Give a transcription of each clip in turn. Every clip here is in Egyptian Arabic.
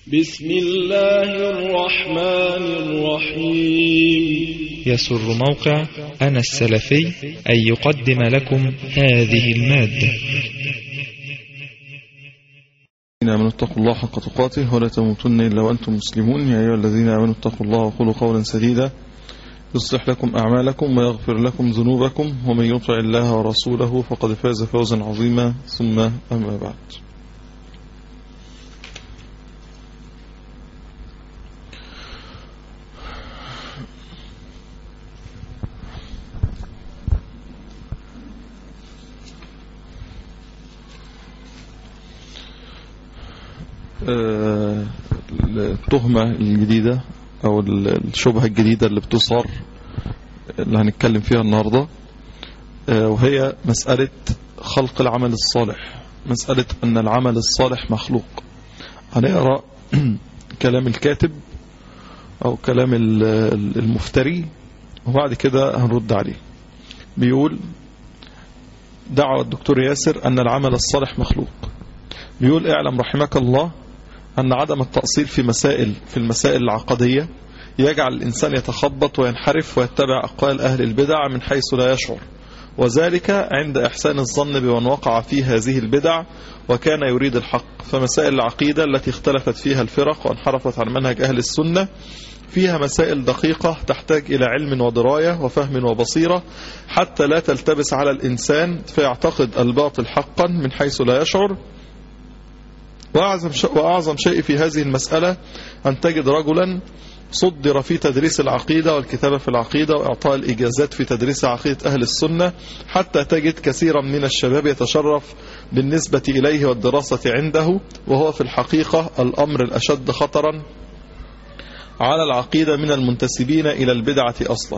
بسم الله الرحمن الرحيم يسر موقع أنا السلفي أن يقدم لكم هذه المادة الذين آمنوا اتقوا الله حق تقاته ولا تموتن إلا وأنتم مسلمون يا أيها الذين آمنوا اتقوا الله وقولوا قولا سديدا يصلح لكم أعمالكم ويغفر لكم ذنوبكم ومن يطع الله ورسوله فقد فاز فوزا عظيما ثم أما بعد آه، التهمة الجديدة أو الشبهة الجديدة اللي بتصار اللي هنتكلم فيها النهاردة آه، وهي مسألة خلق العمل الصالح مسألة أن العمل الصالح مخلوق هنقرأ كلام الكاتب أو كلام المفتري وبعد كده هنرد عليه بيقول دعوة الدكتور ياسر أن العمل الصالح مخلوق بيقول اعلم رحمك الله أن عدم التأصيل في مسائل في المسائل العقدية يجعل الإنسان يتخبط وينحرف ويتبع أقوال أهل البدع من حيث لا يشعر وذلك عند إحسان الظن بمن وقع في هذه البدع وكان يريد الحق فمسائل العقيدة التي اختلفت فيها الفرق وانحرفت عن منهج أهل السنة فيها مسائل دقيقة تحتاج إلى علم ودراية وفهم وبصيرة حتى لا تلتبس على الإنسان فيعتقد الباطل حقا من حيث لا يشعر وأعظم, وأعظم شيء في هذه المسألة أن تجد رجلا صدر في تدريس العقيدة والكتابة في العقيدة وإعطاء الإجازات في تدريس عقيدة أهل السنة حتى تجد كثيرا من الشباب يتشرف بالنسبة إليه والدراسة عنده وهو في الحقيقة الأمر الأشد خطرا على العقيدة من المنتسبين إلى البدعة أصلا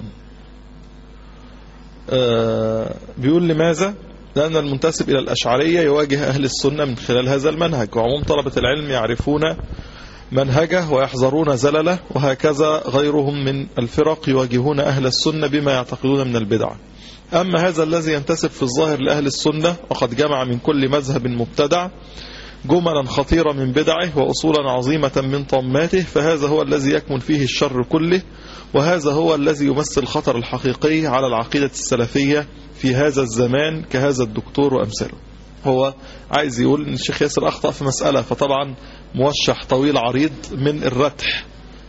أه بيقول لماذا؟ لأن المنتسب إلى الأشعرية يواجه أهل السنة من خلال هذا المنهج وعموم طلبة العلم يعرفون منهجه ويحذرون زلله وهكذا غيرهم من الفرق يواجهون أهل السنة بما يعتقدون من البدع أما هذا الذي ينتسب في الظاهر لأهل السنة وقد جمع من كل مذهب مبتدع جملا خطيرة من بدعه وأصولا عظيمة من طماته فهذا هو الذي يكمن فيه الشر كله وهذا هو الذي يمثل الخطر الحقيقي على العقيدة السلفية في هذا الزمان كهذا الدكتور وأمثاله هو عايز يقول ان الشيخ ياسر أخطأ في مسألة فطبعا موشح طويل عريض من الرتح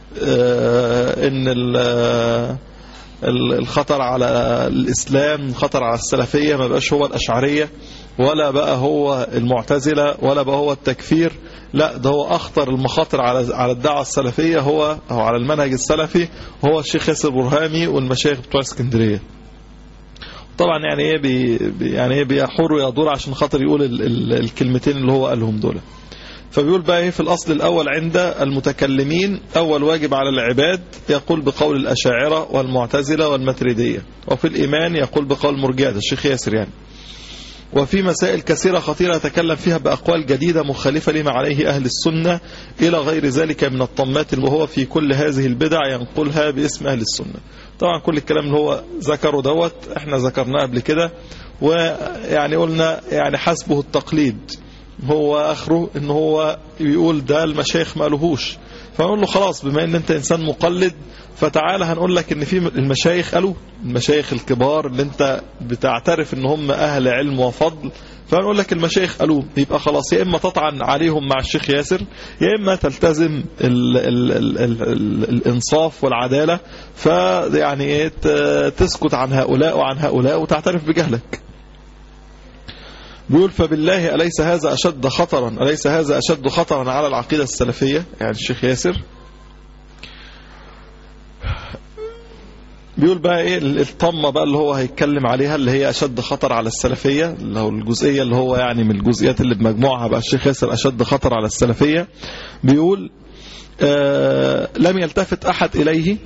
ان الخطر على الإسلام خطر على السلفية ما بقاش هو الأشعرية ولا بقى هو المعتزلة ولا بقى هو التكفير لا ده هو أخطر المخاطر على على الدعوة السلفية هو أو على المنهج السلفي هو الشيخ ياسر برهامي والمشايخ بتوع اسكندرية طبعا يعني ايه بي يعني ايه بيحور ويدور عشان خاطر يقول ال ال الكلمتين اللي هو قالهم دول فبيقول بقى ايه في الاصل الاول عند المتكلمين اول واجب على العباد يقول بقول الاشاعره والمعتزله والماتريديه وفي الايمان يقول بقول المرجئه الشيخ ياسر يعني وفي مسائل كثيرة خطيرة يتكلم فيها بأقوال جديدة مخالفة لما عليه أهل السنة إلى غير ذلك من الطمات اللي هو في كل هذه البدع ينقلها باسم أهل السنة طبعا كل الكلام اللي هو ذكره دوت احنا ذكرناه قبل كده ويعني قلنا يعني حسبه التقليد هو آخره ان هو يقول ده المشايخ ما قالوهوش فنقول له خلاص بما ان انت انسان مقلد فتعالى هنقول لك ان في المشايخ قالوا المشايخ الكبار اللي انت بتعترف ان هم اهل علم وفضل فنقول لك المشايخ قالوا يبقى خلاص يا اما تطعن عليهم مع الشيخ ياسر يا اما تلتزم ال ال ال ال ال الانصاف والعداله فيعني ايه تسكت عن هؤلاء وعن هؤلاء وتعترف بجهلك بيقول فبالله أليس هذا أشد خطرا أليس هذا أشد خطرا على العقيدة السلفية يعني الشيخ ياسر بيقول بقى ايه الطمة بقى اللي هو هيتكلم عليها اللي هي أشد خطر على السلفية اللي هو الجزئية اللي هو يعني من الجزئيات اللي بمجموعها بقى الشيخ ياسر أشد خطر على السلفية بيقول آه لم يلتفت أحد إليه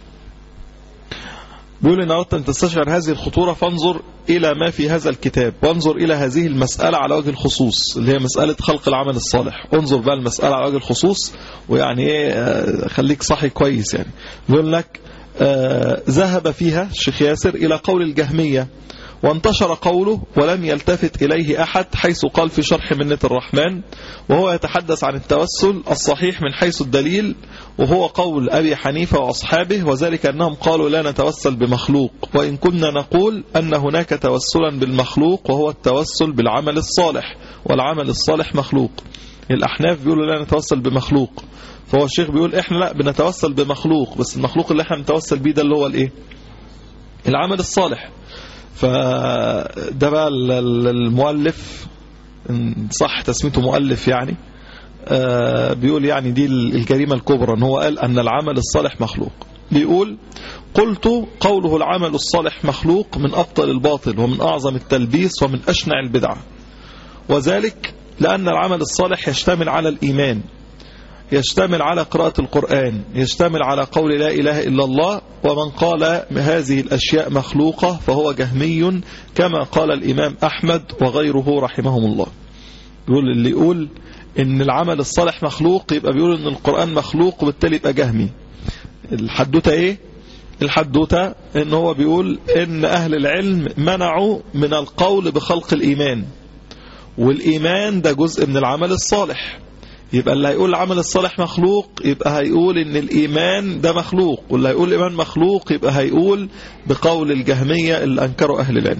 بيقول إن أردت أن تستشعر هذه الخطورة فانظر إلى ما في هذا الكتاب وانظر إلى هذه المسألة على وجه الخصوص اللي هي مسألة خلق العمل الصالح انظر بقى المسألة على وجه الخصوص ويعني إيه خليك صحي كويس يعني بيقول لك آه ذهب فيها الشيخ ياسر إلى قول الجهمية وانتشر قوله ولم يلتفت إليه أحد حيث قال في شرح منة الرحمن وهو يتحدث عن التوسل الصحيح من حيث الدليل وهو قول أبي حنيفة وأصحابه وذلك أنهم قالوا لا نتوسل بمخلوق وإن كنا نقول أن هناك توسلا بالمخلوق وهو التوسل بالعمل الصالح والعمل الصالح مخلوق الأحناف بيقولوا لا نتوسل بمخلوق فهو الشيخ بيقول احنا لا بنتوسل بمخلوق بس المخلوق اللي احنا نتوسل بيه ده اللي هو الايه العمل الصالح فده بقى المؤلف صح تسميته مؤلف يعني بيقول يعني دي الجريمة الكبرى ان هو قال ان العمل الصالح مخلوق بيقول قلت قوله العمل الصالح مخلوق من أبطل الباطل ومن أعظم التلبيس ومن أشنع البدع وذلك لأن العمل الصالح يشتمل على الإيمان يشتمل على قراءة القرآن يشتمل على قول لا إله إلا الله ومن قال هذه الأشياء مخلوقة فهو جهمي كما قال الإمام أحمد وغيره رحمهم الله يقول اللي يقول إن العمل الصالح مخلوق يبقى بيقول إن القرآن مخلوق وبالتالي يبقى جهمي الحدوتة إيه الحدوتة إن هو بيقول إن أهل العلم منعوا من القول بخلق الإيمان والإيمان ده جزء من العمل الصالح يبقى اللي هيقول العمل الصالح مخلوق يبقى هيقول ان الإيمان ده مخلوق واللي هيقول الإيمان مخلوق يبقى هيقول بقول الجهمية اللي أنكروا أهل العلم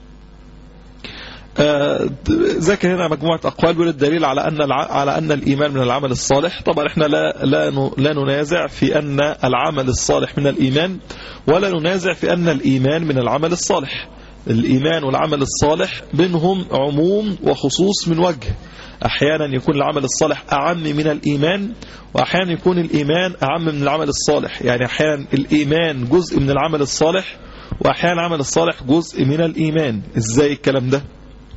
ذكر هنا مجموعة أقوال بيقول الدليل على أن على أن الإيمان من العمل الصالح طبعا احنا لا لا لا ننازع في أن العمل الصالح من الإيمان ولا ننازع في أن الإيمان من العمل الصالح الإيمان والعمل الصالح بينهم عموم وخصوص من وجه أحيانا يكون العمل الصالح أعم من الإيمان وأحيانا يكون الإيمان أعم من العمل الصالح يعني أحيانا الإيمان جزء من العمل الصالح وأحيانا العمل الصالح جزء من الإيمان إزاي الكلام ده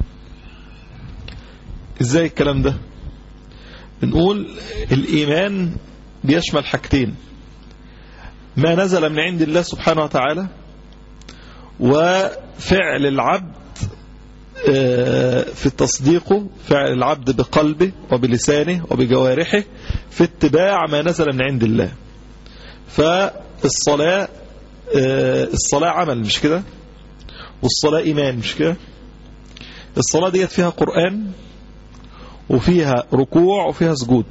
إزاي الكلام ده بنقول الإيمان بيشمل حاجتين ما نزل من عند الله سبحانه وتعالى وفعل العبد في تصديقه فعل العبد بقلبه وبلسانه وبجوارحه في اتباع ما نزل من عند الله فالصلاة الصلاة عمل مش كده والصلاة إيمان مش كده الصلاة ديت فيها قرآن وفيها ركوع وفيها سجود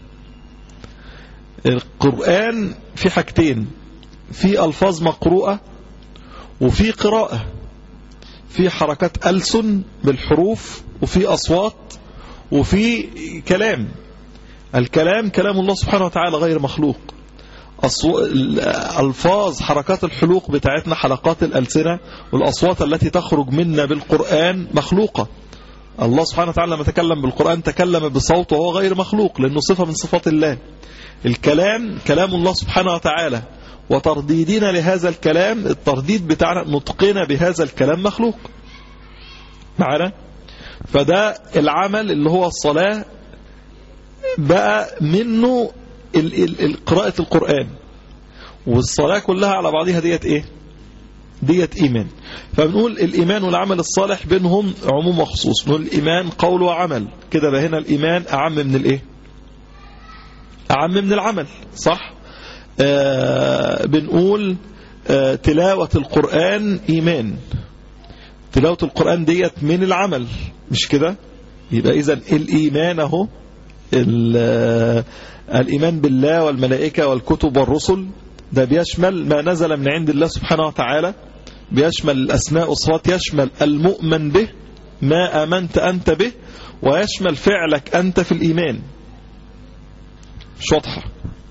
القرآن في حاجتين في ألفاظ مقروءة وفي قراءة في حركات ألسن بالحروف وفي أصوات وفي كلام الكلام كلام الله سبحانه وتعالى غير مخلوق ألفاظ حركات الحلوق بتاعتنا حلقات الألسنة والأصوات التي تخرج منا بالقرآن مخلوقة الله سبحانه وتعالى لما تكلم بالقرآن تكلم بصوت وهو غير مخلوق لأنه صفة من صفات الله الكلام كلام الله سبحانه وتعالى وترديدنا لهذا الكلام الترديد بتاعنا نطقنا بهذا الكلام مخلوق معنا فده العمل اللي هو الصلاة بقى منه قراءة القرآن والصلاة كلها على بعضها ديت ايه ديت ايمان فبنقول الايمان والعمل الصالح بينهم عموم وخصوص نقول الايمان قول وعمل كده بقى هنا الايمان اعم من الايه اعم من العمل صح آه بنقول آه تلاوة القرآن إيمان تلاوة القرآن ديت من العمل مش كده يبقى إذا الإيمان اهو الإيمان بالله والملائكة والكتب والرسل ده بيشمل ما نزل من عند الله سبحانه وتعالى بيشمل الأسماء والصفات يشمل المؤمن به ما آمنت أنت به ويشمل فعلك أنت في الإيمان مش واضحة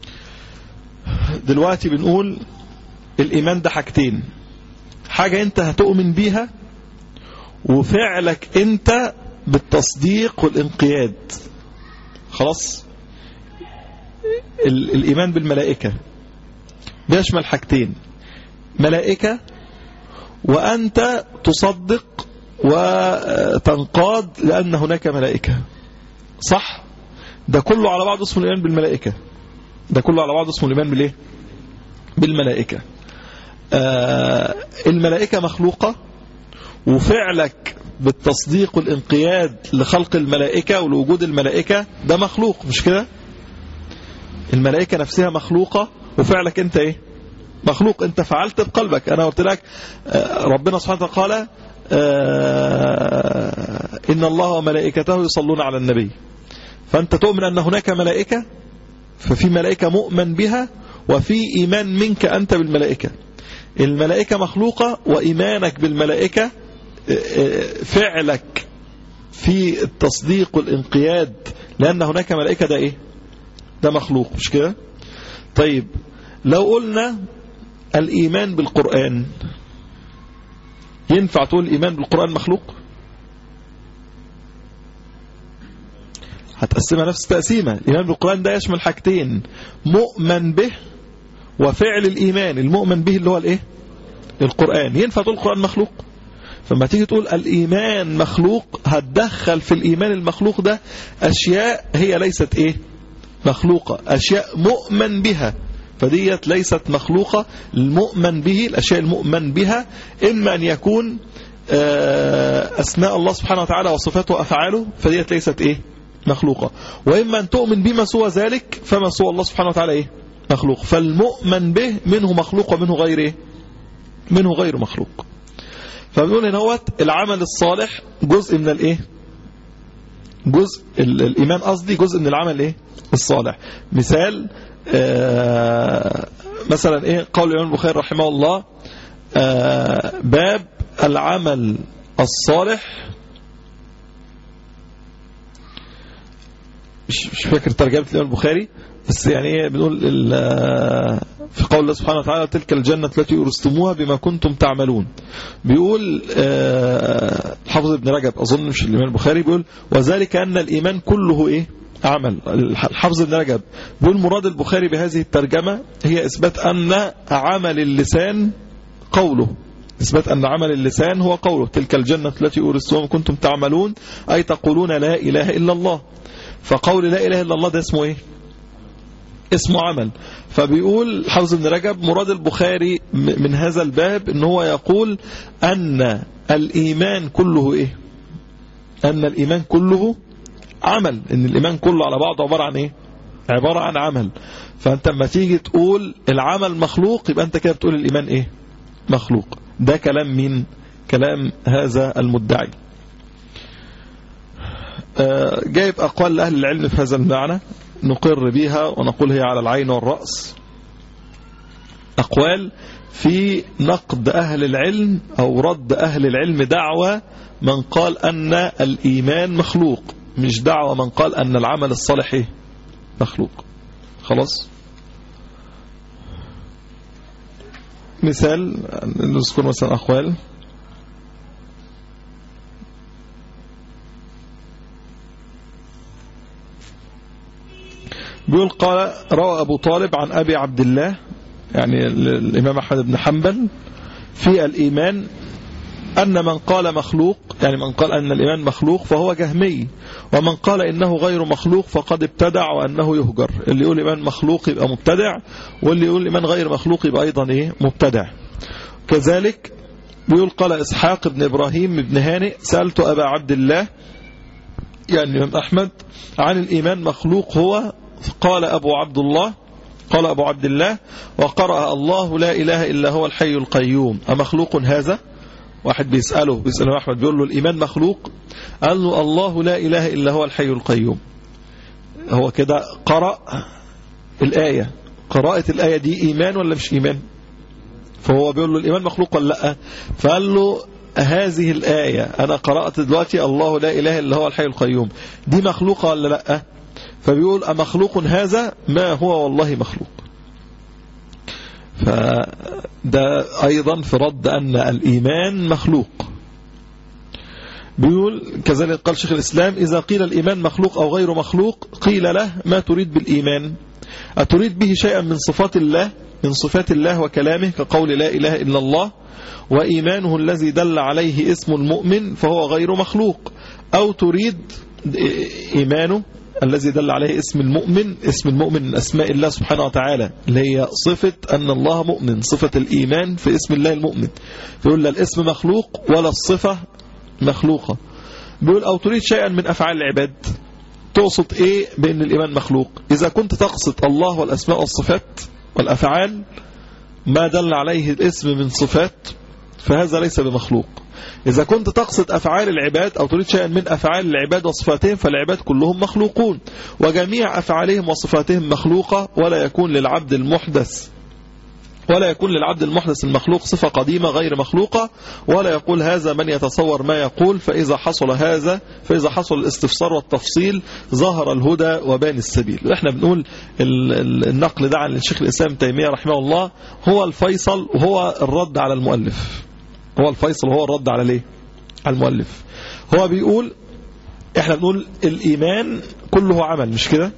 دلوقتي بنقول الإيمان ده حاجتين حاجة أنت هتؤمن بيها وفعلك أنت بالتصديق والانقياد خلاص الإيمان بالملائكة بيشمل حاجتين ملائكة وأنت تصدق وتنقاد لأن هناك ملائكة صح ده كله على بعض اسمه الإيمان بالملائكة ده كله على بعض اسمه الإيمان بالإيه بالملائكة آه الملائكة مخلوقة وفعلك بالتصديق والانقياد لخلق الملائكة ولوجود الملائكة ده مخلوق مش كده الملائكة نفسها مخلوقة وفعلك انت ايه مخلوق انت فعلت بقلبك انا قلت لك ربنا سبحانه وتعالى قال آه إن الله وملائكته يصلون على النبي فأنت تؤمن أن هناك ملائكة ففي ملائكة مؤمن بها وفي إيمان منك أنت بالملائكة الملائكة مخلوقة وإيمانك بالملائكة فعلك في التصديق والانقياد لأن هناك ملائكة ده إيه ده مخلوق مش كده طيب لو قلنا الإيمان بالقرآن ينفع تقول الإيمان بالقرآن مخلوق هتقسمها نفس التقسيمة الإيمان بالقرآن ده يشمل حاجتين مؤمن به وفعل الإيمان المؤمن به اللي هو الإيه القرآن ينفع تقول القرآن مخلوق فما تيجي تقول الإيمان مخلوق هتدخل في الإيمان المخلوق ده أشياء هي ليست إيه مخلوقة أشياء مؤمن بها فديت ليست مخلوقة المؤمن به الأشياء المؤمن بها إما أن يكون أسماء الله سبحانه وتعالى وصفاته وأفعاله فديت ليست إيه مخلوقة وإما أن تؤمن بما سوى ذلك فما سوى الله سبحانه وتعالى إيه مخلوق فالمؤمن به منه مخلوق ومنه غير إيه منه غير مخلوق فبنقول هنا هو العمل الصالح جزء من الايه جزء الايمان قصدي جزء من العمل ايه الصالح مثال آه مثلا ايه قول الامام البخاري رحمه الله آه باب العمل الصالح مش مش فاكر ترجمه الامام البخاري بس يعني ايه بنقول في قول الله سبحانه وتعالى تلك الجنة التي أرستموها بما كنتم تعملون بيقول الحافظ ابن رجب أظن مش الإمام البخاري بيقول وذلك أن الإيمان كله إيه عمل الحافظ ابن رجب بيقول مراد البخاري بهذه الترجمة هي إثبات أن عمل اللسان قوله إثبات أن عمل اللسان هو قوله تلك الجنة التي أورثتم كنتم تعملون أي تقولون لا إله إلا الله فقول لا إله إلا الله ده اسمه إيه اسمه عمل فبيقول حافظ بن رجب مراد البخاري من هذا الباب ان هو يقول أن الإيمان كله إيه أن الإيمان كله عمل ان الإيمان كله على بعضه عبارة عن إيه عبارة عن عمل فأنت لما تيجي تقول العمل مخلوق يبقى أنت كده بتقول الإيمان إيه مخلوق ده كلام مين كلام هذا المدعي جايب أقوال لأهل العلم في هذا المعنى نقر بها ونقول هي على العين والرأس أقوال في نقد أهل العلم أو رد أهل العلم دعوة من قال أن الإيمان مخلوق مش دعوة من قال أن العمل الصالح مخلوق خلاص مثال نذكر مثلا أقوال بيقول قال روى أبو طالب عن أبي عبد الله يعني الإمام أحمد بن حنبل في الإيمان أن من قال مخلوق يعني من قال أن الإيمان مخلوق فهو جهمي ومن قال إنه غير مخلوق فقد ابتدع وأنه يهجر اللي يقول إيمان مخلوق يبقى مبتدع واللي يقول إيمان غير مخلوق يبقى أيضا إيه مبتدع كذلك بيقول قال إسحاق بن إبراهيم بن هانئ سألت أبا عبد الله يعني الإمام أحمد عن الإيمان مخلوق هو قال أبو عبد الله قال أبو عبد الله وقرأ الله لا إله إلا هو الحي القيوم أمخلوق هذا واحد بيسأله بيسأله أحمد بيقول له الإيمان مخلوق قال له الله لا إله إلا هو الحي القيوم هو كده قرأ الآية قراءة الآية دي إيمان ولا مش إيمان فهو بيقول له الإيمان مخلوق ولا لا فقال له هذه الآية أنا قرأت دلوقتي الله لا إله إلا هو الحي القيوم دي مخلوقة ولا لا فبيقول أمخلوق هذا ما هو والله مخلوق فده أيضا في رد أن الإيمان مخلوق بيقول كذلك قال شيخ الإسلام إذا قيل الإيمان مخلوق أو غير مخلوق قيل له ما تريد بالإيمان أتريد به شيئا من صفات الله من صفات الله وكلامه كقول لا إله إلا الله وإيمانه الذي دل عليه اسم المؤمن فهو غير مخلوق أو تريد إيمانه الذي دل عليه اسم المؤمن اسم المؤمن من أسماء الله سبحانه وتعالى اللي هي صفة أن الله مؤمن صفة الإيمان في اسم الله المؤمن فيقول لا الاسم مخلوق ولا الصفة مخلوقة بيقول أو تريد شيئا من أفعال العباد تقصد إيه بأن الإيمان مخلوق إذا كنت تقصد الله والأسماء والصفات والأفعال ما دل عليه الاسم من صفات فهذا ليس بمخلوق إذا كنت تقصد أفعال العباد أو تريد شيئا من أفعال العباد وصفاتهم فالعباد كلهم مخلوقون وجميع أفعالهم وصفاتهم مخلوقة ولا يكون للعبد المحدث ولا يكون للعبد المحدث المخلوق صفة قديمة غير مخلوقة ولا يقول هذا من يتصور ما يقول فإذا حصل هذا فإذا حصل الاستفسار والتفصيل ظهر الهدى وبان السبيل احنا بنقول النقل ده عن الشيخ الإسلام تيمية رحمه الله هو الفيصل وهو الرد على المؤلف هو الفيصل وهو الرد على ليه على المؤلف هو بيقول احنا بنقول الإيمان كله عمل مش كده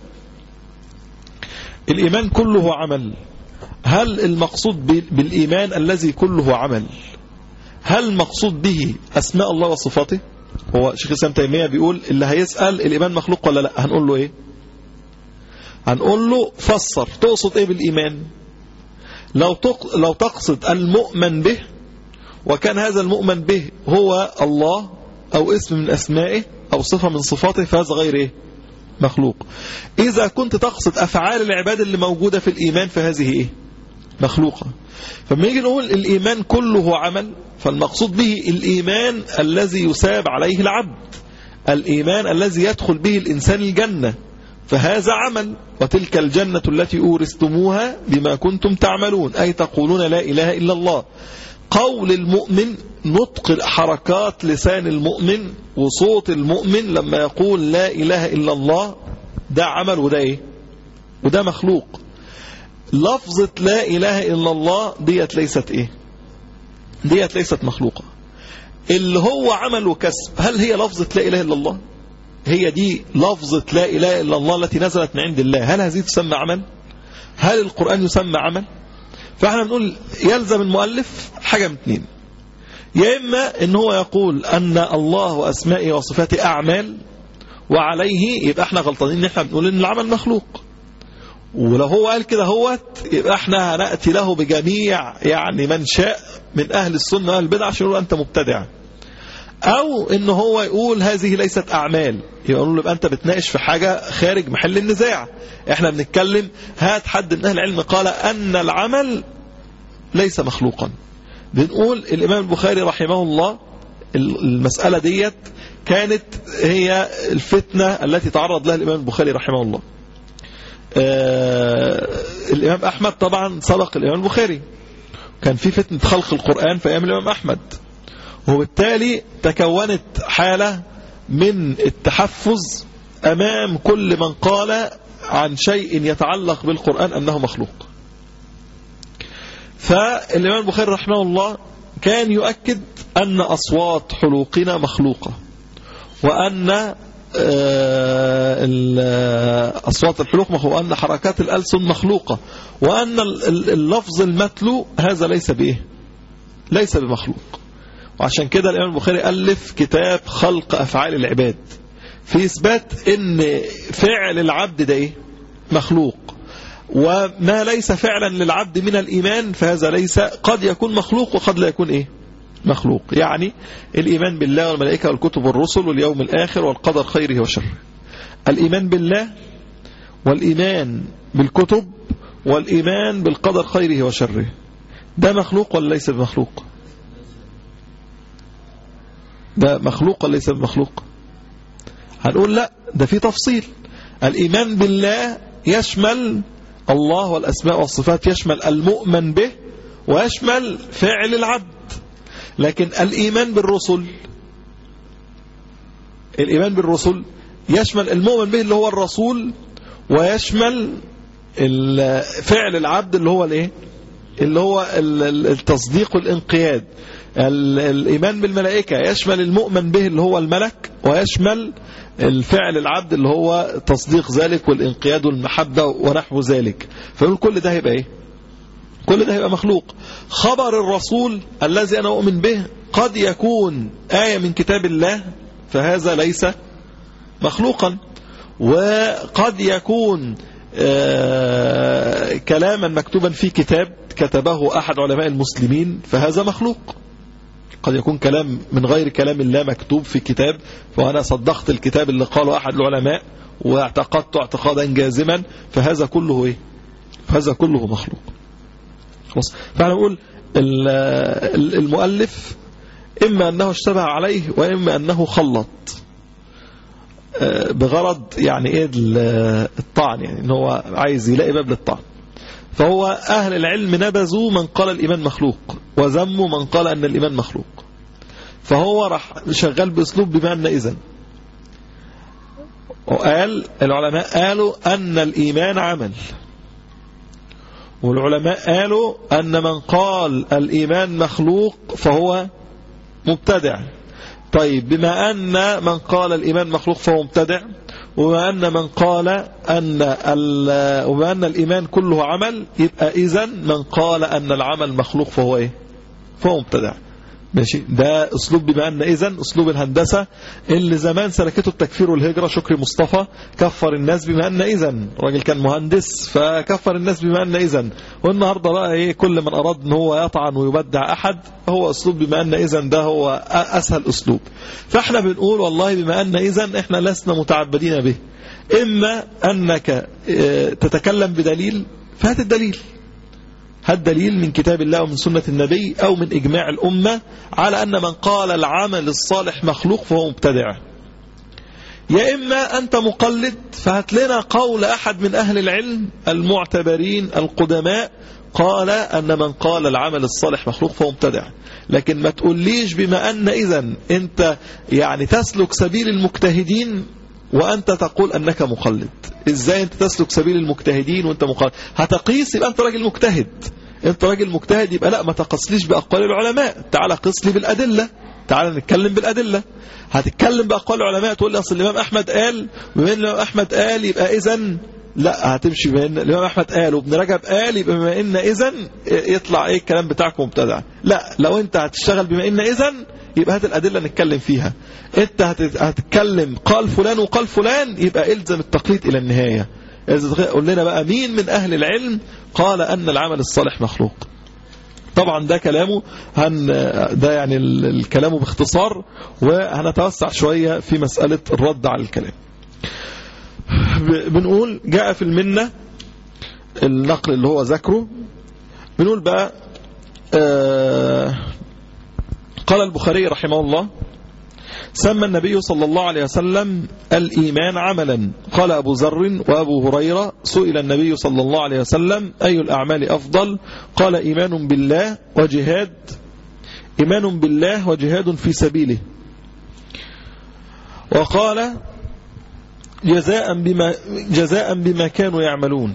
الإيمان كله عمل هل المقصود بالإيمان الذي كله عمل هل المقصود به أسماء الله وصفاته هو شيخ الإسلام تيمية بيقول اللي هيسأل الإيمان مخلوق ولا لا هنقول له إيه هنقول له فسر تقصد إيه بالإيمان لو لو تقصد المؤمن به وكان هذا المؤمن به هو الله أو اسم من أسمائه أو صفة من صفاته فهذا غير إيه مخلوق إذا كنت تقصد أفعال العباد اللي موجودة في الإيمان فهذه إيه مخلوقة فما يجي نقول الإيمان كله عمل فالمقصود به الإيمان الذي يساب عليه العبد الإيمان الذي يدخل به الإنسان الجنة فهذا عمل وتلك الجنة التي أورثتموها بما كنتم تعملون أي تقولون لا إله إلا الله قول المؤمن نطق حركات لسان المؤمن وصوت المؤمن لما يقول لا إله إلا الله ده عمل وده إيه وده مخلوق لفظة لا إله إلا الله ديت ليست إيه ديت ليست مخلوقة اللي هو عمل وكسب هل هي لفظة لا إله إلا الله هي دي لفظة لا إله إلا الله التي نزلت من عند الله هل هذه تسمى عمل هل القرآن يسمى عمل فاحنا بنقول يلزم المؤلف حاجة من اثنين يا إما ان هو يقول أن الله وأسمائه وصفاته أعمال وعليه يبقى احنا غلطانين ان احنا بنقول ان العمل مخلوق ولو هو قال كده هوت يبقى احنا هنأتي له بجميع يعني من شاء من أهل السنة والبدع البدع عشان يقول أنت مبتدع أو إن هو يقول هذه ليست أعمال يبقى نقول يبقى أنت بتناقش في حاجة خارج محل النزاع احنا بنتكلم هات حد من أهل العلم قال أن العمل ليس مخلوقا بنقول الإمام البخاري رحمه الله المسألة ديت كانت هي الفتنة التي تعرض لها الإمام البخاري رحمه الله آه الإمام أحمد طبعا سبق الإمام البخاري كان في فتنة خلق القرآن في أيام الإمام أحمد وبالتالي تكونت حالة من التحفز أمام كل من قال عن شيء يتعلق بالقرآن أنه مخلوق فالإمام البخاري رحمه الله كان يؤكد أن أصوات حلوقنا مخلوقة وأن آه، أصوات الحلوق وأن حركات الألسن مخلوقة وأن اللفظ المتلو هذا ليس بإيه ليس بمخلوق وعشان كده الإمام البخاري ألف كتاب خلق أفعال العباد في إثبات أن فعل العبد ده إيه مخلوق وما ليس فعلا للعبد من الإيمان فهذا ليس قد يكون مخلوق وقد لا يكون إيه مخلوق يعني الإيمان بالله والملائكة والكتب والرسل واليوم الآخر والقدر خيره وشره الإيمان بالله والإيمان بالكتب والإيمان بالقدر خيره وشره ده مخلوق ولا ليس بمخلوق ده مخلوق ولا ليس بمخلوق هنقول لا ده في تفصيل الإيمان بالله يشمل الله والأسماء والصفات يشمل المؤمن به ويشمل فعل العبد لكن الإيمان بالرسل الإيمان بالرسل يشمل المؤمن به اللي هو الرسول ويشمل فعل العبد اللي هو الايه اللي هو التصديق والانقياد الإيمان بالملائكة يشمل المؤمن به اللي هو الملك ويشمل الفعل العبد اللي هو تصديق ذلك والانقياد والمحبة ونحو ذلك فنقول كل ده هيبقى ايه كل ده هيبقى مخلوق خبر الرسول الذي أنا أؤمن به قد يكون آية من كتاب الله فهذا ليس مخلوقا وقد يكون آه كلاما مكتوبا في كتاب كتبه أحد علماء المسلمين فهذا مخلوق قد يكون كلام من غير كلام الله مكتوب في كتاب وأنا صدقت الكتاب اللي قاله أحد العلماء واعتقدت اعتقادا جازما فهذا كله إيه؟ فهذا كله مخلوق خلاص فاحنا نقول المؤلف إما أنه اشتبه عليه وإما أنه خلط بغرض يعني إيه الطعن يعني إن هو عايز يلاقي باب للطعن فهو أهل العلم نبذوا من قال الإيمان مخلوق وذموا من قال أن الإيمان مخلوق فهو راح شغال بأسلوب بما أن إذن وقال العلماء قالوا أن الإيمان عمل والعلماء قالوا أن من قال الإيمان مخلوق فهو مبتدع طيب بما أن من قال الإيمان مخلوق فهو مبتدع وبما أن من قال أن وبما أن الإيمان كله عمل يبقى إذن من قال أن العمل مخلوق فهو إيه فهو مبتدع ماشي ده اسلوب بما ان اذا اسلوب الهندسه اللي زمان سلكته التكفير والهجره شكري مصطفى كفر الناس بما ان اذا راجل كان مهندس فكفر الناس بما ان اذا والنهارده بقى ايه كل من اراد ان هو يطعن ويبدع احد هو اسلوب بما ان اذا ده هو اسهل اسلوب فاحنا بنقول والله بما ان اذا احنا لسنا متعبدين به اما انك تتكلم بدليل فهات الدليل هات دليل من كتاب الله ومن سنة النبي أو من إجماع الأمة على أن من قال العمل الصالح مخلوق فهو مبتدع يا إما أنت مقلد فهات لنا قول أحد من أهل العلم المعتبرين القدماء قال أن من قال العمل الصالح مخلوق فهو مبتدع لكن ما تقوليش بما أن إذا أنت يعني تسلك سبيل المجتهدين وأنت تقول أنك مقلد إزاي أنت تسلك سبيل المجتهدين وأنت مقلد هتقيس يبقى أنت راجل مجتهد أنت راجل مجتهد يبقى لا ما تقصليش بأقوال العلماء تعال قص لي بالأدلة تعال نتكلم بالأدلة هتتكلم بأقوال العلماء تقول لي أصل الإمام أحمد قال بما أن الإمام أحمد قال يبقى إذن لا هتمشي بما ان الامام احمد قال وابن رجب قال يبقى بما ان اذا يطلع ايه الكلام بتاعكم مبتدع لا لو انت هتشتغل بما ان اذا يبقى هات الادله نتكلم فيها انت هتتكلم قال فلان وقال فلان يبقى الزم التقليد الى النهايه قول لنا بقى مين من اهل العلم قال ان العمل الصالح مخلوق طبعا ده كلامه هن ده يعني الكلام باختصار وهنتوسع شويه في مساله الرد على الكلام بنقول جاء في المنة النقل اللي هو ذكره بنقول بقى آه قال البخاري رحمه الله سمى النبي صلى الله عليه وسلم الإيمان عملا قال أبو ذر وأبو هريرة سئل النبي صلى الله عليه وسلم أي الأعمال أفضل قال إيمان بالله وجهاد إيمان بالله وجهاد في سبيله وقال جزاء بما, جزاء بما كانوا يعملون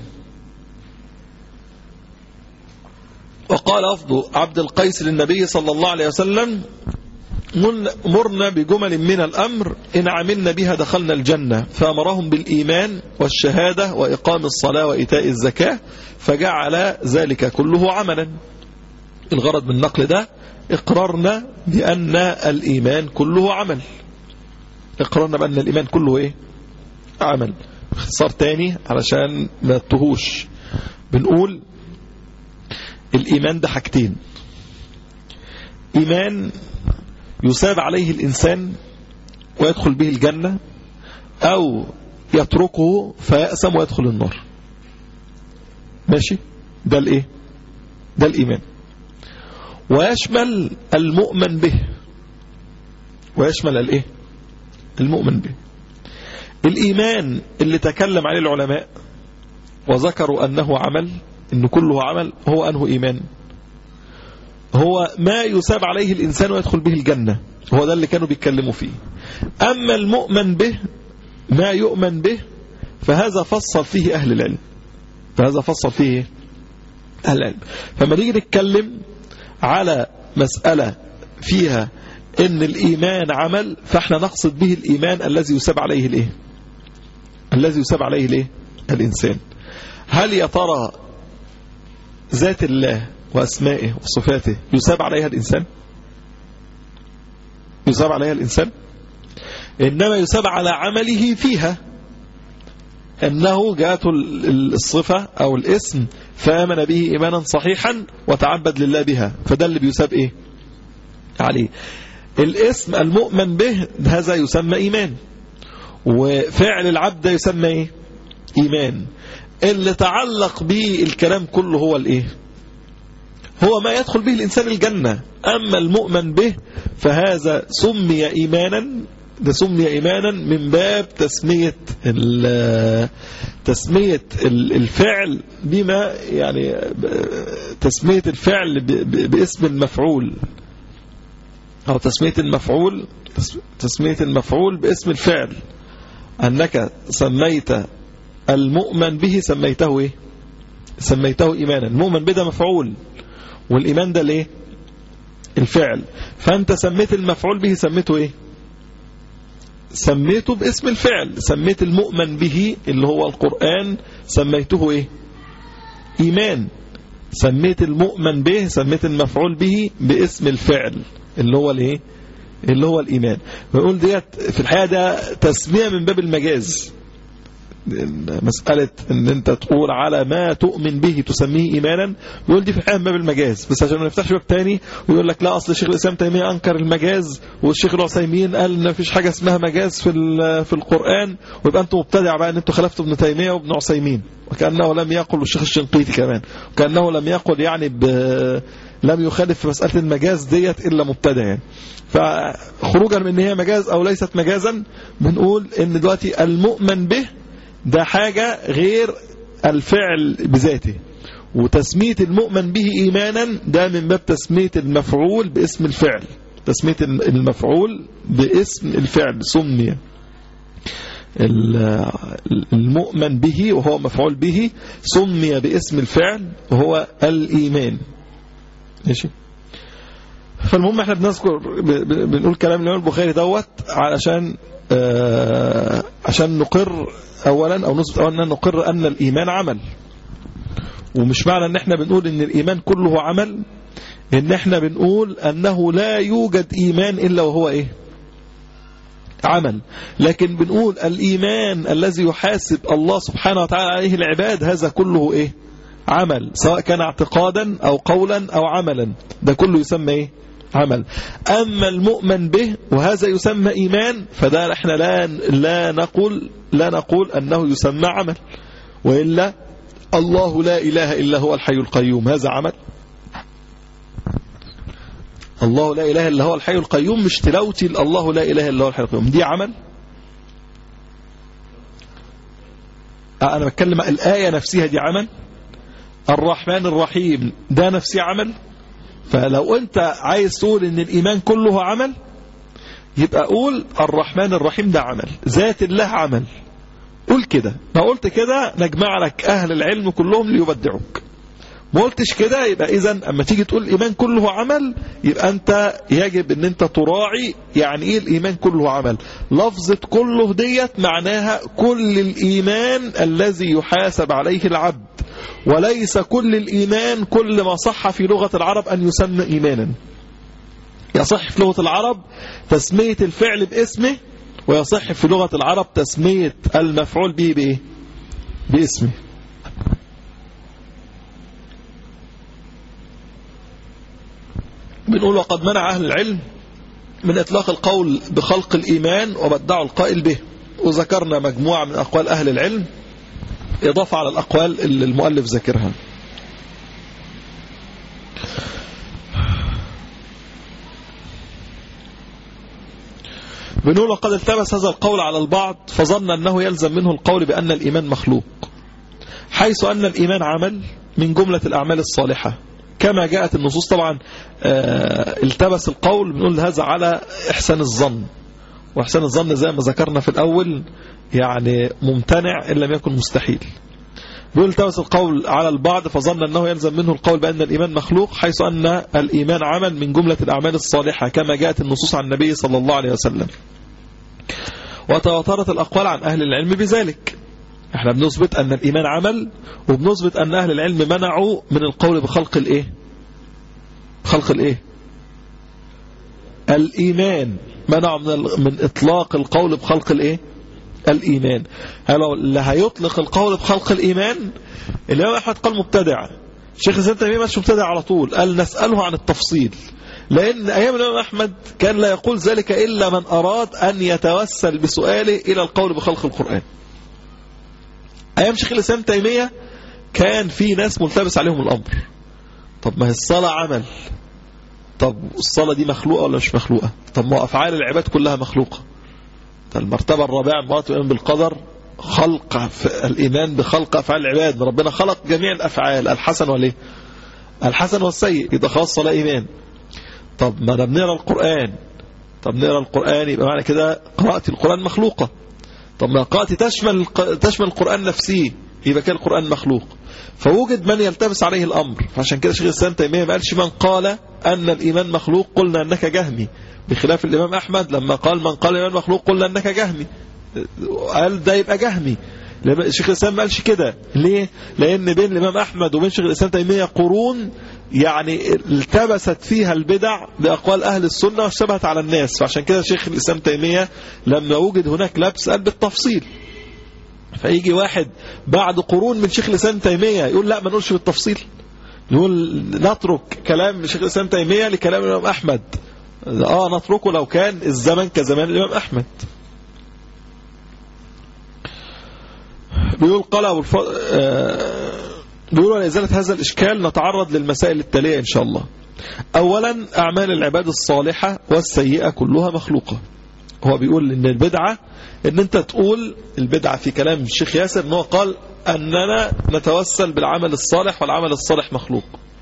وقال أفضل عبد القيس للنبي صلى الله عليه وسلم مرنا بجمل من الأمر إن عملنا بها دخلنا الجنة فأمرهم بالإيمان والشهادة وإقام الصلاة وإيتاء الزكاة فجعل ذلك كله عملا الغرض من النقل ده اقررنا بأن الإيمان كله عمل اقررنا بأن الإيمان كله إيه عمل باختصار تاني علشان ما تهوش بنقول الإيمان ده حاجتين إيمان يساب عليه الإنسان ويدخل به الجنة أو يتركه فيأسم ويدخل النار ماشي ده الإيه ده الإيمان ويشمل المؤمن به ويشمل الإيه المؤمن به الإيمان اللي تكلم عليه العلماء وذكروا أنه عمل إن كله عمل هو أنه إيمان هو ما يساب عليه الإنسان ويدخل به الجنة هو ده اللي كانوا بيتكلموا فيه أما المؤمن به ما يؤمن به فهذا فصل فيه أهل العلم فهذا فصل فيه أهل العلم فما نيجي نتكلم على مسألة فيها ان الإيمان عمل فاحنا نقصد به الإيمان الذي يساب عليه الايه الذي يساب عليه الايه الإنسان هل يا ترى ذات الله وأسمائه وصفاته يساب عليها الإنسان يساب عليها الإنسان إنما يساب على عمله فيها أنه جاءته الصفة أو الاسم فآمن به إيمانا صحيحا وتعبد لله بها فده اللي بيساب إيه عليه الاسم المؤمن به هذا يسمى إيمان وفعل العبد يسمى إيه إيمان اللي تعلق به الكلام كله هو الإيه هو ما يدخل به الإنسان الجنة أما المؤمن به فهذا سمي إيمانا ده سمي إيمانا من باب تسمية تسمية الفعل بما يعني تسمية الفعل باسم المفعول أو تسمية المفعول تسمية المفعول باسم الفعل أنك سميت المؤمن به سميته إيه سميته إيمانا المؤمن به ده مفعول والإيمان ده ليه الفعل فأنت سميت المفعول به سميته إيه سميته باسم الفعل سميت المؤمن به اللي هو القرآن سميته إيه إيمان سميت المؤمن به سميت المفعول به باسم الفعل اللي هو الايه اللي هو الإيمان بنقول ديت في الحقيقة ده تسمية من باب المجاز مسألة ان انت تقول على ما تؤمن به تسميه ايمانا يقول دي في الحقيقة من باب المجاز بس عشان ما نفتحش باب تاني ويقول لك لا اصل الشيخ الاسلام تيمية انكر المجاز والشيخ العثيمين قال ان مفيش حاجة اسمها مجاز في في القرآن ويبقى انتم مبتدع بقى ان انتم خلفتوا ابن تيمية وابن عثيمين وكأنه لم يقل الشيخ الشنقيطي كمان وكأنه لم يقل يعني ب لم يخالف في مسألة المجاز ديت إلا مبتدع يعني فخروجا من ان هي مجاز أو ليست مجازا بنقول ان دلوقتي المؤمن به ده حاجة غير الفعل بذاته وتسمية المؤمن به إيمانا ده من باب تسمية المفعول باسم الفعل تسمية المفعول باسم الفعل سمي المؤمن به وهو مفعول به سمي باسم الفعل وهو الإيمان ماشي فالمهم احنا بنذكر بنقول كلام الإمام البخاري دوت علشان آه عشان نقر اولا او نثبت اولا نقر ان الايمان عمل ومش معنى ان احنا بنقول ان الايمان كله عمل ان احنا بنقول انه لا يوجد ايمان الا وهو ايه عمل لكن بنقول الايمان الذي يحاسب الله سبحانه وتعالى عليه العباد هذا كله ايه عمل سواء كان اعتقادا او قولا او عملا ده كله يسمى ايه عمل أما المؤمن به وهذا يسمى إيمان فده احنا لا لا نقول لا نقول أنه يسمى عمل وإلا الله لا إله إلا هو الحي القيوم هذا عمل الله لا إله إلا هو الحي القيوم مش تلاوتي الله لا إله إلا هو الحي القيوم دي عمل أنا بتكلم الآية نفسها دي عمل الرحمن الرحيم ده نفسي عمل فلو انت عايز تقول ان الايمان كله عمل يبقى قول الرحمن الرحيم ده عمل ذات الله عمل قول كده ما قلت كده نجمع لك اهل العلم كلهم ليبدعوك ما قلتش كده يبقى اذا اما تيجي تقول الايمان كله عمل يبقى انت يجب ان انت تراعي يعني ايه الايمان كله عمل لفظة كله ديت معناها كل الايمان الذي يحاسب عليه العبد وليس كل الإيمان كل ما صح في لغة العرب أن يسمى إيمانا يصح في لغة العرب تسمية الفعل باسمه ويصح في لغة العرب تسمية المفعول به بإيه باسمه بنقول وقد منع أهل العلم من إطلاق القول بخلق الإيمان وبدعوا القائل به وذكرنا مجموعة من أقوال أهل العلم إضافة على الأقوال اللي المؤلف ذاكرها بنقول وقد التبس هذا القول على البعض فظن أنه يلزم منه القول بأن الإيمان مخلوق حيث أن الإيمان عمل من جملة الأعمال الصالحة كما جاءت النصوص طبعا التبس القول بنقول هذا على إحسان الظن وإحسان الظن زي ما ذكرنا في الأول يعني ممتنع إن لم يكن مستحيل بيقول التبس القول على البعض فظن أنه يلزم منه القول بأن الإيمان مخلوق حيث أن الإيمان عمل من جملة الأعمال الصالحة كما جاءت النصوص عن النبي صلى الله عليه وسلم وتواترت الأقوال عن أهل العلم بذلك احنا بنثبت أن الإيمان عمل وبنثبت أن أهل العلم منعوا من القول بخلق الإيه خلق الإيه الإيمان منعوا من, من إطلاق القول بخلق الإيه الإيمان اللي هيطلق القول بخلق الإيمان الإمام أحمد قال مبتدع شيخ الإسلام تيمية مش مبتدع على طول قال نسأله عن التفصيل لأن أيام الإمام أحمد كان لا يقول ذلك إلا من أراد أن يتوسل بسؤاله إلى القول بخلق القرآن أيام شيخ الإسلام تيمية كان في ناس ملتبس عليهم الأمر طب ما هي الصلاة عمل طب الصلاة دي مخلوقة ولا مش مخلوقة طب ما أفعال العباد كلها مخلوقة المرتبة الرابعة مرات الإيمان بالقدر خلق الإيمان بخلق أفعال العباد ربنا خلق جميع الأفعال الحسن والإيه الحسن والسيء يبقى خلاص صلاة إيمان طب ما انا بنقرا القرآن طب نقرا القرآن يبقى معنى كده قراءة القرآن مخلوقة طب ما قراءتي تشمل تشمل القرآن نفسه يبقى كده القرآن مخلوق فوجد من يلتبس عليه الأمر فعشان كده شيخ الإسلام تيمية ما قالش من قال أن الإيمان مخلوق قلنا أنك جهمي بخلاف الإمام أحمد لما قال من قال الإيمان مخلوق قلنا أنك جهمي قال ده يبقى جهمي شيخ الإسلام ما قالش كده ليه لأن بين الإمام أحمد وبين شيخ الإسلام تيمية قرون يعني التبست فيها البدع بأقوال أهل السنة واشتبهت على الناس فعشان كده شيخ الإسلام تيمية لما وجد هناك لبس قال بالتفصيل فيجي واحد بعد قرون من شيخ الإسلام تيمية يقول لا ما نقولش بالتفصيل نقول نترك كلام شيخ الإسلام تيمية لكلام الإمام أحمد آه نتركه لو كان الزمن كزمان الإمام أحمد بيقول قال أبو الف... آه بيقول لإزالة هذا الإشكال نتعرض للمسائل التالية إن شاء الله أولا أعمال العباد الصالحة والسيئة كلها مخلوقة هو بيقول إن البدعة إن أنت تقول البدعة في كلام الشيخ ياسر إن هو قال أننا نتوسل بالعمل الصالح والعمل الصالح مخلوق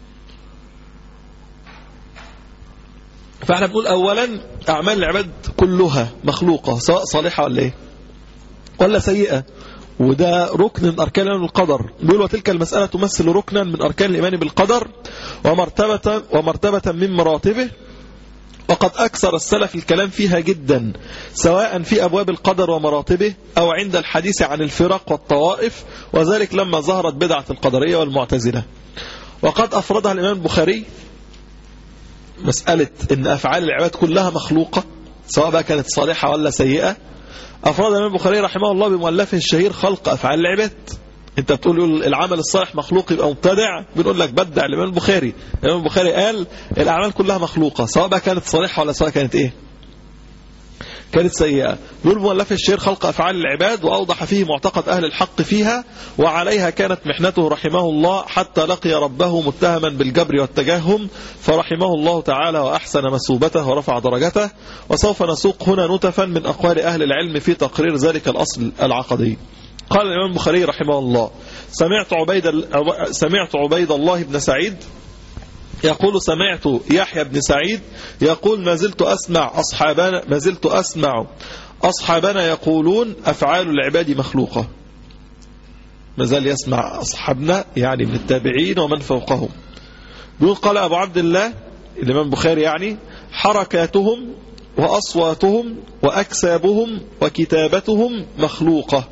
فاحنا بنقول أولا أعمال العباد كلها مخلوقة سواء صالحة ولا إيه ولا سيئة وده ركن من أركان الإيمان بالقدر بيقول وتلك المسألة تمثل ركنا من أركان الإيمان بالقدر ومرتبة, ومرتبة من مراتبه وقد أكثر السلف الكلام فيها جدا سواء في أبواب القدر ومراتبه أو عند الحديث عن الفرق والطوائف وذلك لما ظهرت بدعة القدرية والمعتزلة وقد أفردها الإمام البخاري مسألة أن أفعال العباد كلها مخلوقة سواء بقى كانت صالحة ولا سيئة أفراد الإمام البخاري رحمه الله بمؤلفه الشهير خلق أفعال العباد انت بتقول العمل الصالح مخلوق يبقى مبتدع بنقول لك بدع الإمام البخاري الإمام البخاري قال الأعمال كلها مخلوقة سواء بقى كانت صالحة ولا سواء كانت إيه كانت سيئة يقول مؤلف الشهير خلق أفعال العباد وأوضح فيه معتقد أهل الحق فيها وعليها كانت محنته رحمه الله حتى لقي ربه متهما بالجبر والتجهم فرحمه الله تعالى وأحسن مسوبته ورفع درجته وسوف نسوق هنا نتفا من أقوال أهل العلم في تقرير ذلك الأصل العقدي قال الإمام البخاري رحمه الله سمعت عبيد, سمعت عبيد الله بن سعيد يقول سمعت يحيى بن سعيد يقول ما زلت أسمع أصحابنا ما زلت أسمع أصحابنا يقولون أفعال العباد مخلوقة ما زال يسمع أصحابنا يعني من التابعين ومن فوقهم بيقول قال أبو عبد الله الإمام البخاري يعني حركاتهم وأصواتهم وأكسابهم وكتابتهم مخلوقة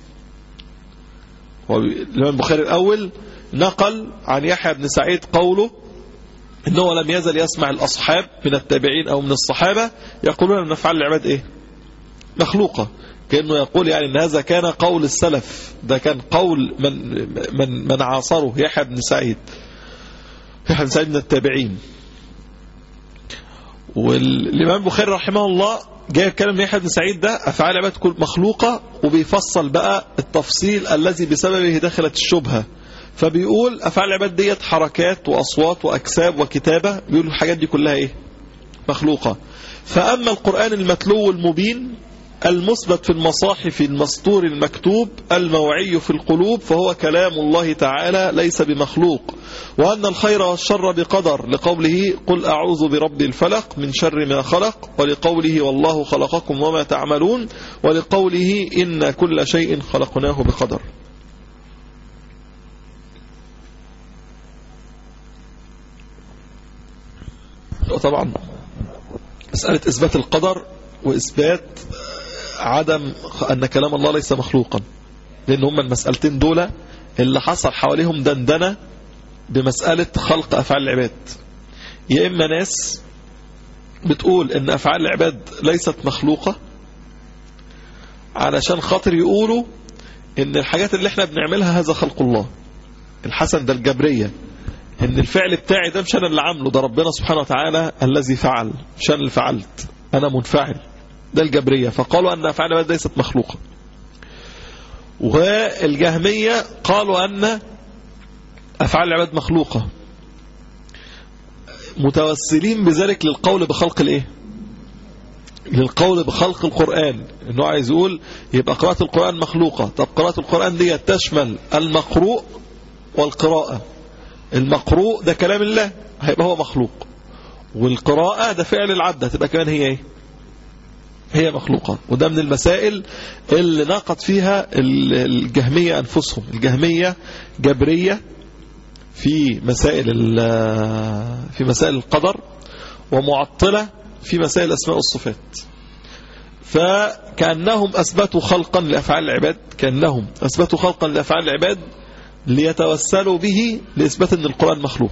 الإمام البخاري الأول نقل عن يحيى بن سعيد قوله انه لم يزل يسمع الأصحاب من التابعين أو من الصحابة يقولون أن أفعال العباد إيه مخلوقة كأنه يقول يعني أن هذا كان قول السلف ده كان قول من, من, من عاصره يحيى بن سعيد يحيى بن سعيد من التابعين والإمام البخاري رحمه الله جاي كلام يحيى بن سعيد ده أفعال العباد كل مخلوقة وبيفصل بقى التفصيل الذي بسببه دخلت الشبهة فبيقول أفعال العباد ديت حركات وأصوات وأكساب وكتابة بيقول الحاجات دي كلها إيه مخلوقة فأما القرآن المتلو المبين المثبت في المصاحف المسطور المكتوب الموعي في القلوب فهو كلام الله تعالى ليس بمخلوق وأن الخير والشر بقدر لقوله قل أعوذ برب الفلق من شر ما خلق ولقوله والله خلقكم وما تعملون ولقوله إن كل شيء خلقناه بقدر وطبعا مسألة إثبات القدر وإثبات عدم أن كلام الله ليس مخلوقا لأن هم المسألتين دول اللي حصل حواليهم دندنة بمسألة خلق أفعال العباد يا إما ناس بتقول أن أفعال العباد ليست مخلوقة علشان خاطر يقولوا أن الحاجات اللي احنا بنعملها هذا خلق الله الحسن ده الجبرية ان الفعل بتاعي ده مش انا اللي عامله ده ربنا سبحانه وتعالى الذي فعل مش انا اللي فعلت انا منفعل ده الجبرية فقالوا ان افعال العباد ليست مخلوقة والجهمية قالوا ان افعال العباد مخلوقة متوسلين بذلك للقول بخلق الايه للقول بخلق القرآن انه عايز يقول يبقى قراءة القرآن مخلوقة طب قراءة القرآن دي تشمل المقروء والقراءة المقروء ده كلام الله هيبقى هو مخلوق والقراءة ده فعل العبد هتبقى كمان هي ايه هي مخلوقة وده من المسائل اللي ناقض فيها الجهمية أنفسهم الجهمية جبرية في مسائل في مسائل القدر ومعطلة في مسائل الأسماء والصفات فكأنهم أثبتوا خلقا لأفعال العباد كأنهم أثبتوا خلقا لأفعال العباد ليتوسلوا به لإثبات أن القرآن مخلوق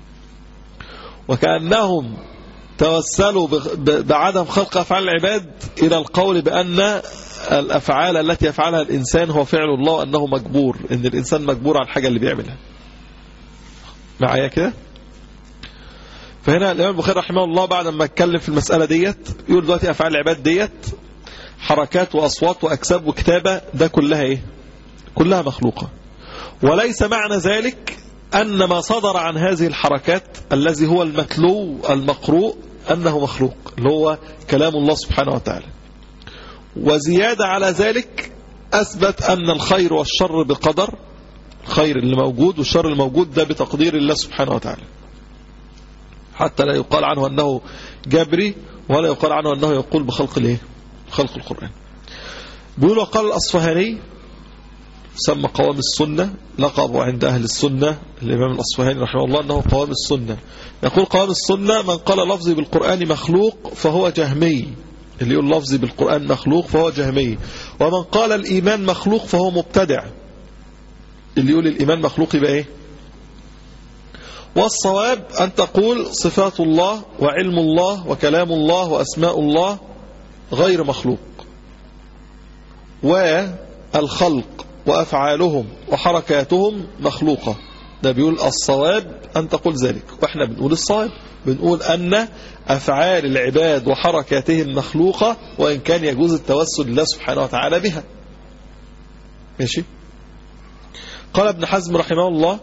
وكأنهم توسلوا بعدم خلق أفعال العباد إلى القول بأن الأفعال التي يفعلها الإنسان هو فعل الله أنه مجبور أن الإنسان مجبور على الحاجة اللي بيعملها معايا كده فهنا الإمام البخاري رحمه الله بعد ما اتكلم في المسألة ديت يقول دلوقتي أفعال العباد ديت حركات وأصوات وأكساب وكتابة ده كلها إيه كلها مخلوقة وليس معنى ذلك أن ما صدر عن هذه الحركات الذي هو المتلو المقروء أنه مخلوق اللي هو كلام الله سبحانه وتعالى وزيادة على ذلك أثبت أن الخير والشر بقدر الخير اللي موجود والشر الموجود ده بتقدير الله سبحانه وتعالى حتى لا يقال عنه أنه جبري ولا يقال عنه أنه يقول بخلق الايه خلق القرآن بيقول وقال الأصفهاني سمى قوام السنة لقبه عند أهل السنة الإمام الأصفهاني رحمه الله أنه قوام السنة يقول قوام السنة من قال لفظي بالقرآن مخلوق فهو جهمي اللي يقول لفظي بالقرآن مخلوق فهو جهمي ومن قال الإيمان مخلوق فهو مبتدع اللي يقول الإيمان مخلوق يبقى إيه والصواب أن تقول صفات الله وعلم الله وكلام الله وأسماء الله غير مخلوق والخلق وأفعالهم وحركاتهم مخلوقة ده بيقول الصواب أن تقول ذلك وإحنا بنقول الصواب بنقول أن أفعال العباد وحركاتهم مخلوقة وإن كان يجوز التوسل لله سبحانه وتعالى بها ماشي قال ابن حزم رحمه الله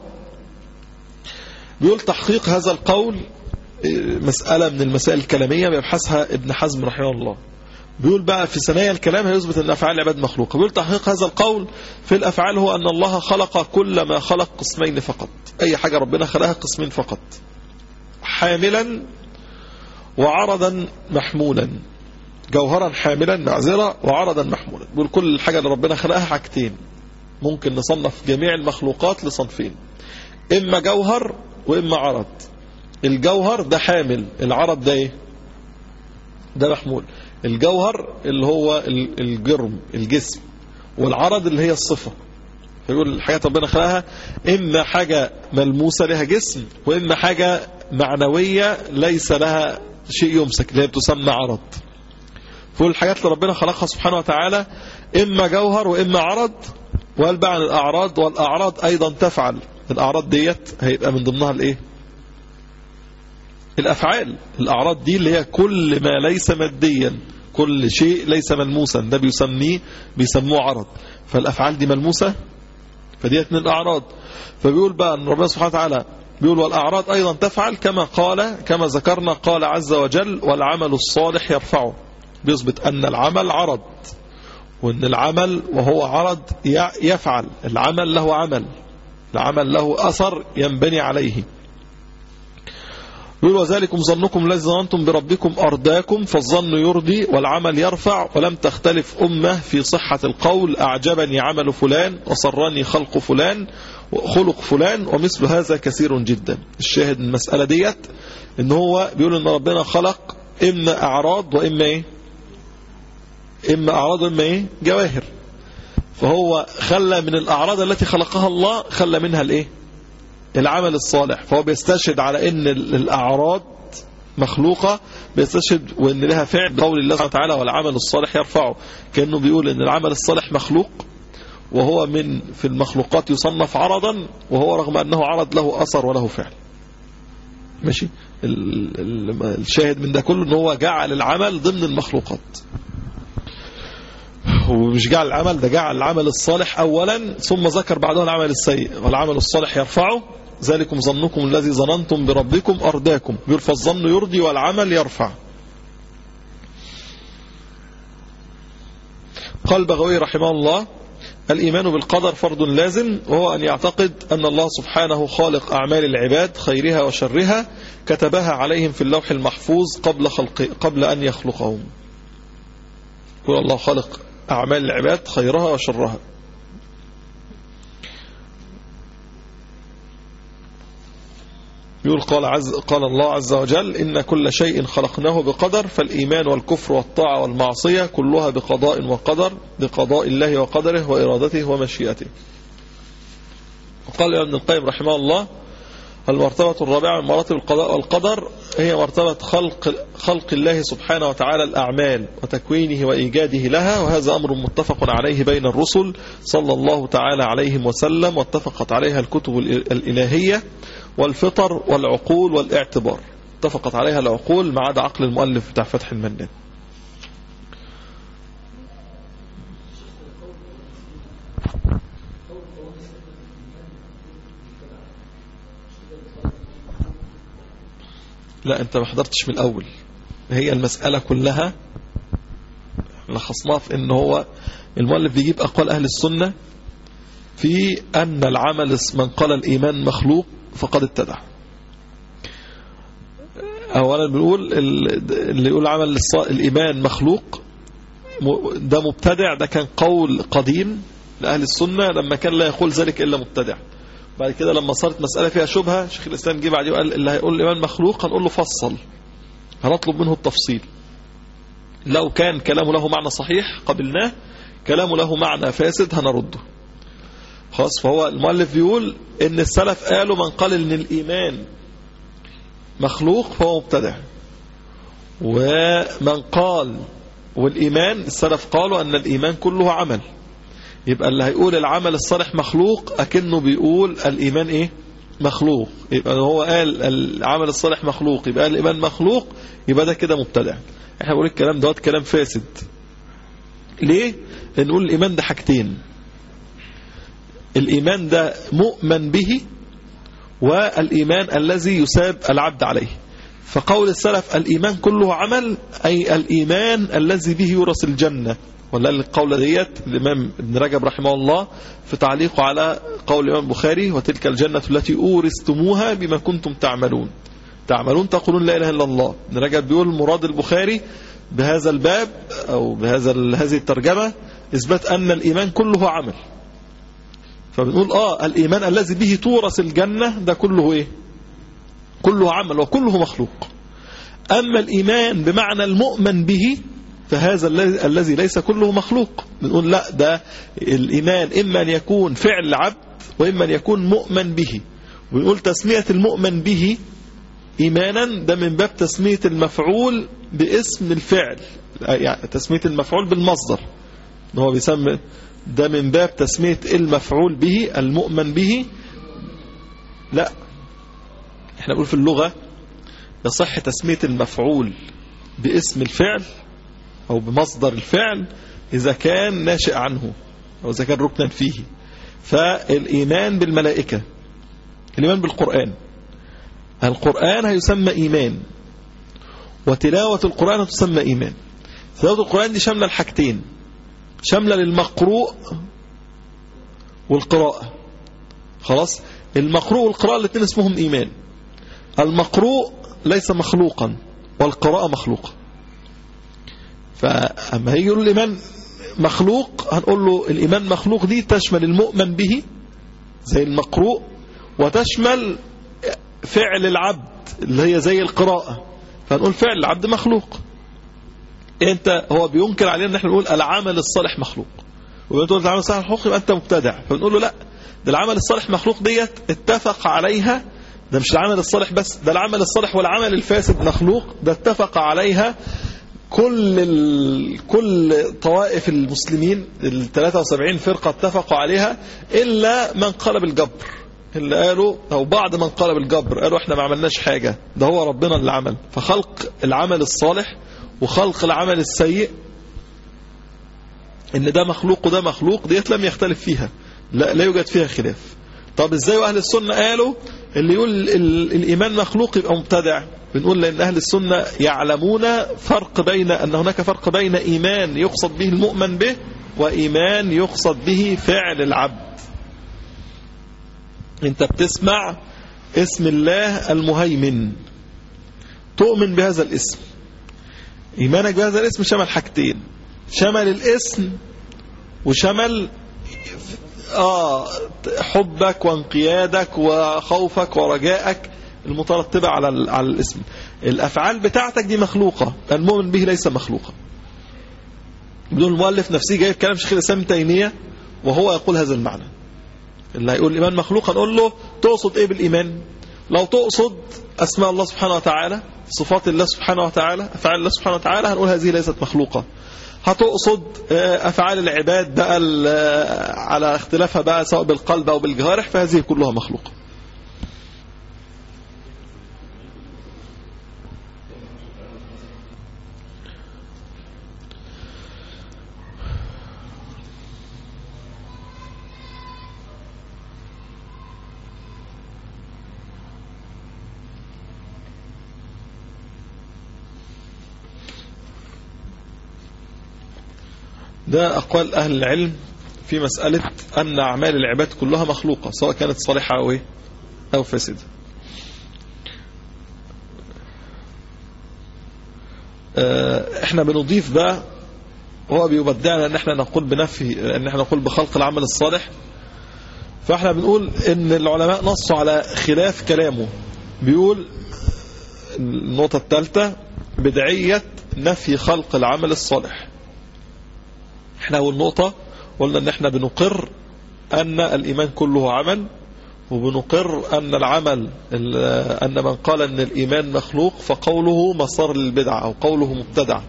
بيقول تحقيق هذا القول مسألة من المسائل الكلامية بيبحثها ابن حزم رحمه الله بيقول بقى في ثنايا الكلام هيثبت أن أفعال العباد مخلوقة بيقول تحقيق هذا القول في الأفعال هو أن الله خلق كل ما خلق قسمين فقط أي حاجة ربنا خلقها قسمين فقط حاملا وعرضا محمولا جوهرا حاملا معذرة وعرضا محمولا بيقول كل الحاجة اللي ربنا خلقها حاجتين ممكن نصنف جميع المخلوقات لصنفين إما جوهر وإما عرض الجوهر ده حامل العرض ده ايه ده محمول الجوهر اللي هو الجرم الجسم والعرض اللي هي الصفة فيقول الحاجات ربنا خلقها إما حاجة ملموسة لها جسم وإما حاجة معنوية ليس لها شيء يمسك اللي هي بتسمى عرض فيقول الحاجات اللي ربنا خلقها سبحانه وتعالى إما جوهر وإما عرض وقال بقى عن الأعراض والأعراض أيضا تفعل الأعراض ديت هيبقى من ضمنها الإيه الأفعال الأعراض دي اللي هي كل ما ليس ماديا كل شيء ليس ملموسا ده بيسميه بيسموه عرض فالأفعال دي ملموسة فديت من الأعراض فبيقول بقى أن ربنا سبحانه وتعالى بيقول والأعراض أيضا تفعل كما قال كما ذكرنا قال عز وجل والعمل الصالح يرفعه بيثبت أن العمل عرض وأن العمل وهو عرض يفعل العمل له عمل العمل له أثر ينبني عليه يقول وذلكم ظنكم الذي ظننتم بربكم أرداكم فالظن يرضي والعمل يرفع ولم تختلف أمة في صحة القول أعجبني عمل فلان وصرني خلق فلان وخلق فلان ومثل هذا كثير جدا الشاهد من المسألة ديت ان هو بيقول ان ربنا خلق إما أعراض وإما إيه إما أعراض وإما إيه جواهر فهو خلى من الأعراض التي خلقها الله خلى منها الإيه العمل الصالح فهو بيستشهد على ان الاعراض مخلوقة بيستشهد وان لها فعل بقول الله سبحانه وتعالى والعمل الصالح يرفعه كأنه بيقول ان العمل الصالح مخلوق وهو من في المخلوقات يصنف عرضا وهو رغم انه عرض له اثر وله فعل ماشي الشاهد من ده كله ان هو جعل العمل ضمن المخلوقات هو مش جعل العمل ده جعل العمل الصالح أولا ثم ذكر بعدها العمل السيء والعمل الصالح يرفعه ذلكم ظنكم الذي ظننتم بربكم أرداكم يقول فالظن يرضي والعمل يرفع قال بغوي رحمه الله الإيمان بالقدر فرض لازم وهو أن يعتقد أن الله سبحانه خالق أعمال العباد خيرها وشرها كتبها عليهم في اللوح المحفوظ قبل, خلق قبل أن يخلقهم يقول الله خالق أعمال العباد خيرها وشرها يقول قال, عز قال الله عز وجل إن كل شيء خلقناه بقدر فالإيمان والكفر والطاعة والمعصية كلها بقضاء وقدر بقضاء الله وقدره وإرادته ومشيئته وقال ابن القيم رحمه الله المرتبة الرابعة من مراتب القضاء والقدر هي مرتبة خلق, خلق الله سبحانه وتعالى الأعمال وتكوينه وإيجاده لها وهذا أمر متفق عليه بين الرسل صلى الله تعالى عليهم وسلم واتفقت عليها الكتب الإلهية والفطر والعقول والاعتبار اتفقت عليها العقول ما عدا عقل المؤلف بتاع فتح المنان لا انت ما حضرتش من الاول هي المسألة كلها لخصناها في ان هو المؤلف بيجيب اقوال اهل السنة في ان العمل من قال الايمان مخلوق فقد ابتدع اولا بنقول اللي يقول عمل الايمان مخلوق ده مبتدع ده كان قول قديم لأهل السنة لما كان لا يقول ذلك إلا مبتدع بعد كده لما صارت مسألة فيها شبهة شيخ الإسلام جه بعديه وقال اللي هيقول الإيمان مخلوق هنقول له فصل هنطلب منه التفصيل لو كان كلامه له معنى صحيح قبلناه كلامه له معنى فاسد هنرده خلاص فهو المؤلف بيقول ان السلف قالوا من قال ان الايمان مخلوق فهو مبتدع ومن قال والايمان السلف قالوا ان الايمان كله عمل يبقى اللي هيقول العمل الصالح مخلوق اكنه بيقول الايمان ايه مخلوق يبقى هو قال العمل الصالح مخلوق يبقى الايمان مخلوق يبقى ده كده مبتدع احنا بنقول الكلام دوت كلام فاسد ليه نقول الايمان ده حاجتين الإيمان ده مؤمن به والإيمان الذي يساب العبد عليه فقول السلف الإيمان كله عمل أي الإيمان الذي به يورث الجنة ولا القول ديت الإمام ابن رجب رحمه الله في تعليقه على قول الإمام البخاري وتلك الجنة التي أورثتموها بما كنتم تعملون تعملون تقولون لا إله إلا الله ابن رجب بيقول مراد البخاري بهذا الباب أو بهذا هذه الترجمة إثبات أن الإيمان كله عمل فبنقول آه الإيمان الذي به تورث الجنة ده كله إيه كله عمل وكله مخلوق أما الإيمان بمعنى المؤمن به فهذا الذي ليس كله مخلوق بنقول لا ده الإيمان إما أن يكون فعل عبد وإما أن يكون مؤمن به ونقول تسمية المؤمن به إيمانا ده من باب تسمية المفعول باسم الفعل يعني تسمية المفعول بالمصدر هو بيسمي ده من باب تسمية المفعول به المؤمن به لا احنا نقول في اللغة يصح تسمية المفعول باسم الفعل او بمصدر الفعل اذا كان ناشئ عنه او اذا كان ركنا فيه فالايمان بالملائكة الايمان بالقرآن القرآن هيسمى ايمان وتلاوة القرآن تسمى ايمان تلاوة القرآن دي شاملة الحاجتين شاملة للمقروء والقراءة خلاص المقروء والقراءة الاثنين اسمهم إيمان المقروء ليس مخلوقا والقراءة مخلوقة فأما هيجي يقول الإيمان مخلوق هنقول له الإيمان مخلوق دي تشمل المؤمن به زي المقروء وتشمل فعل العبد اللي هي زي القراءة فهنقول فعل العبد مخلوق انت هو بينكر علينا ان احنا نقول العمل الصالح مخلوق وبتقول العمل الصالح مخلوق يبقى انت مبتدع فبنقول له لا ده العمل الصالح مخلوق ديت اتفق عليها ده مش العمل الصالح بس ده العمل الصالح والعمل الفاسد مخلوق ده اتفق عليها كل ال... كل طوائف المسلمين ال 73 فرقة اتفقوا عليها إلا من قال بالجبر اللي قالوا أو بعض من قال بالجبر قالوا احنا ما عملناش حاجة ده هو ربنا اللي عمل فخلق العمل الصالح وخلق العمل السيء ان ده مخلوق وده مخلوق ديت لم يختلف فيها لا, لا يوجد فيها خلاف طب ازاي اهل السنة قالوا اللي يقول ال الايمان مخلوق يبقى مبتدع بنقول لان اهل السنة يعلمون فرق بين ان هناك فرق بين ايمان يقصد به المؤمن به وايمان يقصد به فعل العبد انت بتسمع اسم الله المهيمن تؤمن بهذا الاسم ايمانك بهذا الاسم شمل حاجتين شمل الاسم وشمل آه حبك وانقيادك وخوفك ورجائك المترتبة على على الاسم الأفعال بتاعتك دي مخلوقة المؤمن به ليس مخلوقا بدون المؤلف نفسه جايب كلام شيخ الإسلام تيمية وهو يقول هذا المعنى اللي هيقول الإيمان مخلوق نقول له تقصد إيه بالإيمان لو تقصد أسماء الله سبحانه وتعالى صفات الله سبحانه وتعالى أفعال الله سبحانه وتعالى هنقول هذه ليست مخلوقة هتقصد أفعال العباد بقى على اختلافها بقى سواء بالقلب أو بالجوارح فهذه كلها مخلوقة ده أقوال أهل العلم في مسألة أن أعمال العباد كلها مخلوقة سواء كانت صالحة أو إيه أو فاسدة احنا بنضيف بقى هو بيبدعنا ان احنا نقول بنفي ان احنا نقول بخلق العمل الصالح فاحنا بنقول ان العلماء نصوا على خلاف كلامه بيقول النقطة الثالثة بدعية نفي خلق العمل الصالح احنا اول نقطة قلنا ان احنا بنقر ان الايمان كله عمل وبنقر ان العمل ان من قال ان الايمان مخلوق فقوله مسار للبدعة او قوله مبتدع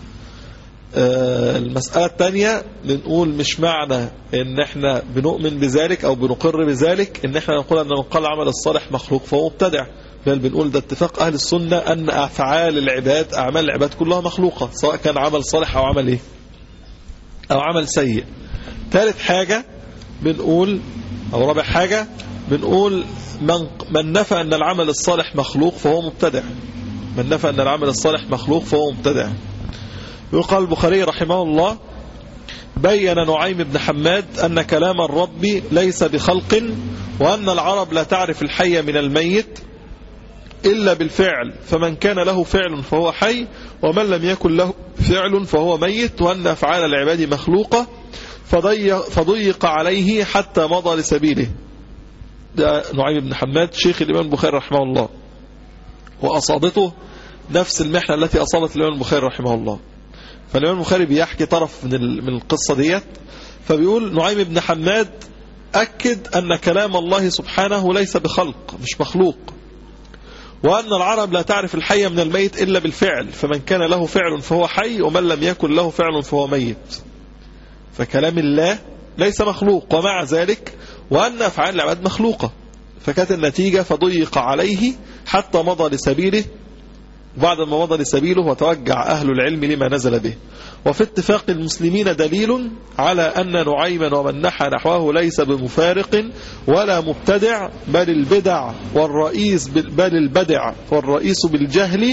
المسألة الثانية بنقول مش معنى ان احنا بنؤمن بذلك او بنقر بذلك ان احنا نقول ان من قال العمل الصالح مخلوق فهو مبتدع بل بنقول ده اتفاق اهل السنة ان افعال العباد اعمال العباد كلها مخلوقة سواء كان عمل صالح او عمل ايه او عمل سيء ثالث حاجة بنقول او رابع حاجة بنقول من, من نفى ان العمل الصالح مخلوق فهو مبتدع من نفى ان العمل الصالح مخلوق فهو مبتدع يقال البخاري رحمه الله بين نعيم بن حماد أن كلام الرب ليس بخلق وأن العرب لا تعرف الحي من الميت إلا بالفعل فمن كان له فعل فهو حي ومن لم يكن له فعل فهو ميت وأن أفعال العباد مخلوقة فضيق, فضيق عليه حتى مضى لسبيله ده نعيم بن حماد شيخ الإمام البخاري رحمه الله وأصابته نفس المحنة التي أصابت الإمام البخاري رحمه الله فالإمام البخاري بيحكي طرف من من القصة ديت فبيقول نعيم بن حماد أكد أن كلام الله سبحانه ليس بخلق مش مخلوق وأن العرب لا تعرف الحي من الميت إلا بالفعل فمن كان له فعل فهو حي ومن لم يكن له فعل فهو ميت فكلام الله ليس مخلوق ومع ذلك وأن أفعال العباد مخلوقة فكانت النتيجة فضيق عليه حتى مضى لسبيله بعد ما مضى لسبيله وتوجع أهل العلم لما نزل به وفي اتفاق المسلمين دليل على أن نعيما ومن نحى نحوه ليس بمفارق ولا مبتدع بل البدع والرئيس بل البدع والرئيس بالجهل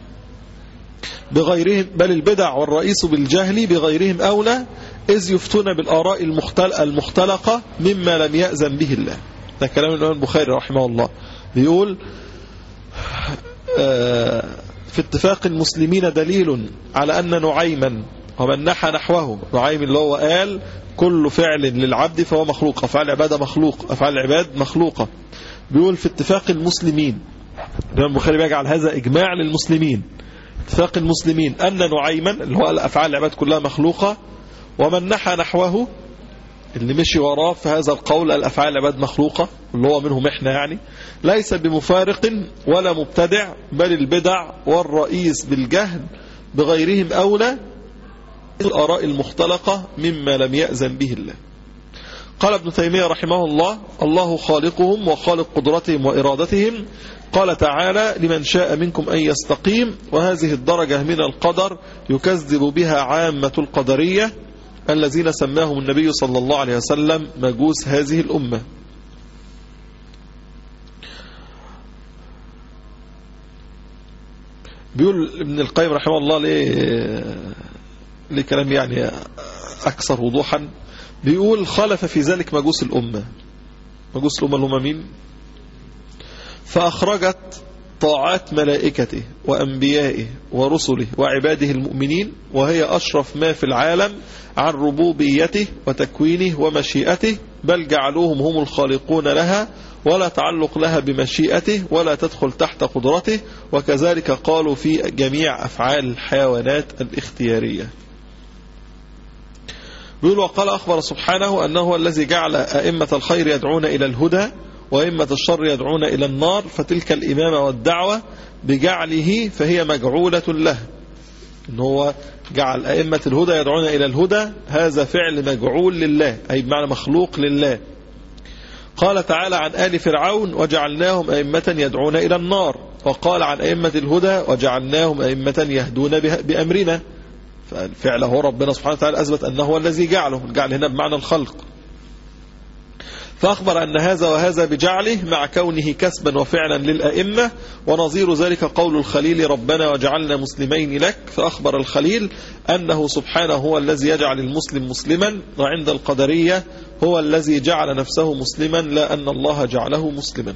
بغيرهم بل البدع والرئيس بالجهل بغيرهم أولى إذ يفتون بالآراء المختلقة مما لم يأذن به الله ده كلام الإمام البخاري رحمه الله بيقول في اتفاق المسلمين دليل على أن نعيما ومن نحى نحوه نعيم اللي هو قال كل فعل للعبد فهو مخلوق أفعال العبادة مخلوق أفعال العباد مخلوقة بيقول في اتفاق المسلمين الإمام البخاري بيجعل هذا إجماع للمسلمين اتفاق المسلمين أن نعيما اللي هو أفعال العباد كلها مخلوقة ومن نحى نحوه اللي مشي وراه في هذا القول الأفعال العباد مخلوقة اللي هو منهم احنا يعني ليس بمفارق ولا مبتدع بل البدع والرئيس بالجهل بغيرهم أولى الآراء المختلقة مما لم يأذن به الله قال ابن تيمية رحمه الله الله خالقهم وخالق قدرتهم وإرادتهم قال تعالى لمن شاء منكم أن يستقيم وهذه الدرجة من القدر يكذب بها عامة القدرية الذين سماهم النبي صلى الله عليه وسلم مجوس هذه الأمة بيقول ابن القيم رحمه الله ليه ليه كلام يعني أكثر وضوحا بيقول خالف في ذلك مجوس الأمة مجوس الأمة اللي هم مين فأخرجت طاعات ملائكته وأنبيائه ورسله وعباده المؤمنين وهي أشرف ما في العالم عن ربوبيته وتكوينه ومشيئته بل جعلوهم هم الخالقون لها ولا تعلق لها بمشيئته ولا تدخل تحت قدرته وكذلك قالوا في جميع أفعال الحيوانات الاختيارية بيقول وقال أخبر سبحانه أنه هو الذي جعل أئمة الخير يدعون إلى الهدى وإمة الشر يدعون إلى النار فتلك الإمامة والدعوة بجعله فهي مجعولة له إن هو جعل أئمة الهدى يدعون إلى الهدى هذا فعل مجعول لله أي بمعنى مخلوق لله قال تعالى عن آل فرعون وجعلناهم أئمة يدعون إلى النار وقال عن أئمة الهدى وجعلناهم أئمة يهدون بأمرنا فالفعل هو ربنا سبحانه وتعالى أثبت أنه هو الذي جعله جعل هنا بمعنى الخلق فأخبر أن هذا وهذا بجعله مع كونه كسبا وفعلا للأئمة ونظير ذلك قول الخليل ربنا وجعلنا مسلمين لك فأخبر الخليل أنه سبحانه هو الذي يجعل المسلم مسلما وعند القدرية هو الذي جعل نفسه مسلما لا أن الله جعله مسلما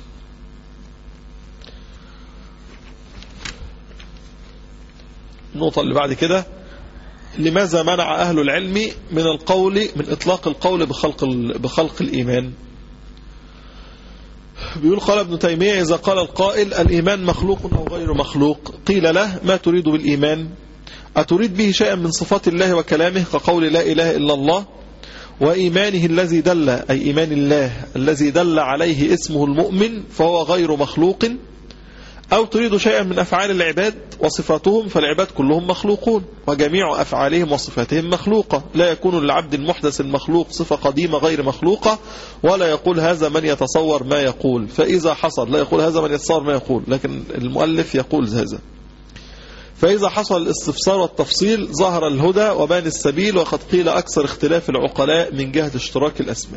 النقطة اللي بعد كده لماذا منع أهل العلم من القول من إطلاق القول بخلق, بخلق الإيمان بيقول قال ابن تيمية إذا قال القائل الإيمان مخلوق أو غير مخلوق قيل له ما تريد بالإيمان أتريد به شيئا من صفات الله وكلامه كقول لا إله إلا الله وإيمانه الذي دل أي إيمان الله الذي دل عليه اسمه المؤمن فهو غير مخلوق أو تريد شيئا من أفعال العباد وصفاتهم فالعباد كلهم مخلوقون وجميع أفعالهم وصفاتهم مخلوقة لا يكون للعبد المحدث المخلوق صفة قديمة غير مخلوقة ولا يقول هذا من يتصور ما يقول فإذا حصل لا يقول هذا من يتصور ما يقول لكن المؤلف يقول هذا فإذا حصل الاستفسار والتفصيل ظهر الهدى وبان السبيل وقد قيل أكثر اختلاف العقلاء من جهة اشتراك الأسماء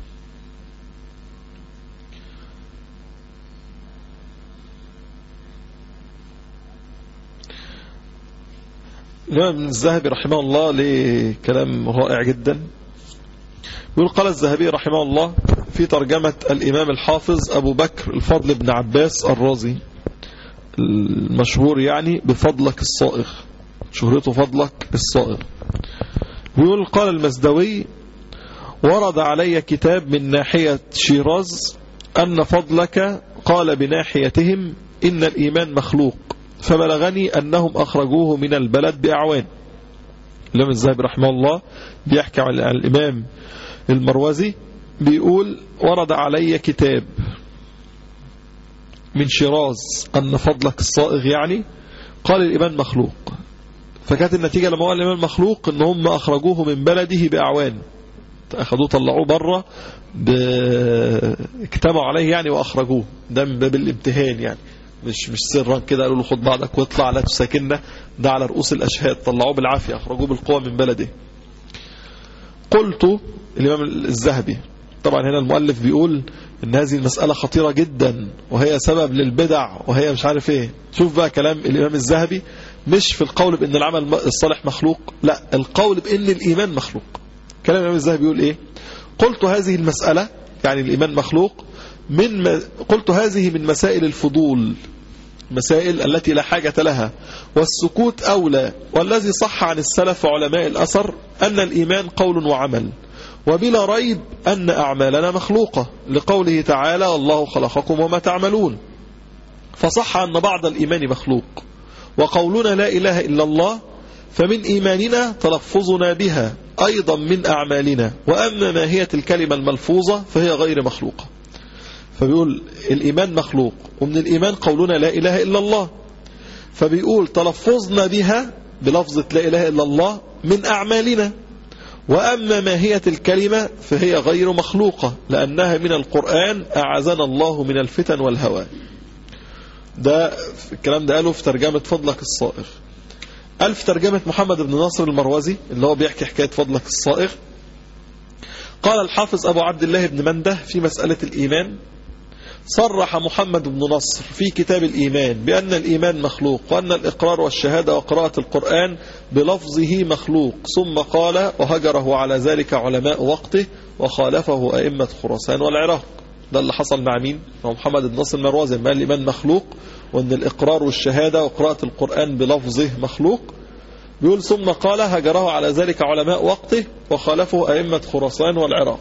الإمام ابن الذهبي رحمه الله لكلام رائع جدا يقول قال الذهبي رحمه الله في ترجمة الإمام الحافظ أبو بكر الفضل بن عباس الرازي المشهور يعني بفضلك الصائغ شهرته فضلك الصائغ يقول قال المزدوي ورد علي كتاب من ناحية شيراز أن فضلك قال بناحيتهم إن الإيمان مخلوق فبلغني أنهم أخرجوه من البلد بأعوان الإمام الزهبي رحمه الله بيحكي عن الإمام المروزي بيقول ورد علي كتاب من شيراز أن فضلك الصائغ يعني قال الإيمان مخلوق فكانت النتيجة لما قال الإيمان مخلوق ان هم أخرجوه من بلده بأعوان أخذوه طلعوه بره ب... اجتمعوا عليه يعني وأخرجوه ده من باب الامتهان يعني مش مش سرا كده قالوا له خد بعضك واطلع لا تساكننا ده على رؤوس الأشهاد طلعوه بالعافية أخرجوه بالقوة من بلده قلت الإمام الذهبي طبعا هنا المؤلف بيقول ان هذه المسألة خطيرة جدا وهي سبب للبدع وهي مش عارف ايه شوف بقى كلام الإمام الذهبي مش في القول بأن العمل الصالح مخلوق لا القول بأن الإيمان مخلوق كلام الإمام الذهبي بيقول ايه قلت هذه المسألة يعني الإيمان مخلوق من م... قلت هذه من مسائل الفضول مسائل التي لا حاجة لها والسكوت أولى والذي صح عن السلف وعلماء الأثر أن الإيمان قول وعمل وبلا ريب أن أعمالنا مخلوقة لقوله تعالى الله خلقكم وما تعملون فصح أن بعض الإيمان مخلوق وقولنا لا إله إلا الله فمن إيماننا تلفظنا بها أيضا من أعمالنا وأما ماهية الكلمة الملفوظة فهي غير مخلوقة فبيقول الإيمان مخلوق ومن الإيمان قولنا لا إله إلا الله فبيقول تلفظنا بها بلفظة لا إله إلا الله من أعمالنا وأما ماهية الكلمة فهي غير مخلوقة لأنها من القرآن أعزنا الله من الفتن والهوى ده الكلام ده قاله في ترجمة فضلك الصائغ ألف ترجمة محمد بن ناصر المروزي اللي هو بيحكي حكاية فضلك الصائغ قال الحافظ أبو عبد الله بن منده في مسألة الإيمان صرح محمد بن نصر في كتاب الإيمان بأن الإيمان مخلوق وأن الإقرار والشهادة وقراءة القرآن بلفظه مخلوق ثم قال وهجره على ذلك علماء وقته وخالفه أئمة خراسان والعراق ده اللي حصل مع مين؟ مع محمد بن نصر المروزي ما الإيمان مخلوق وأن الإقرار والشهادة وقراءة القرآن بلفظه مخلوق بيقول ثم قال هجره على ذلك علماء وقته وخالفه أئمة خراسان والعراق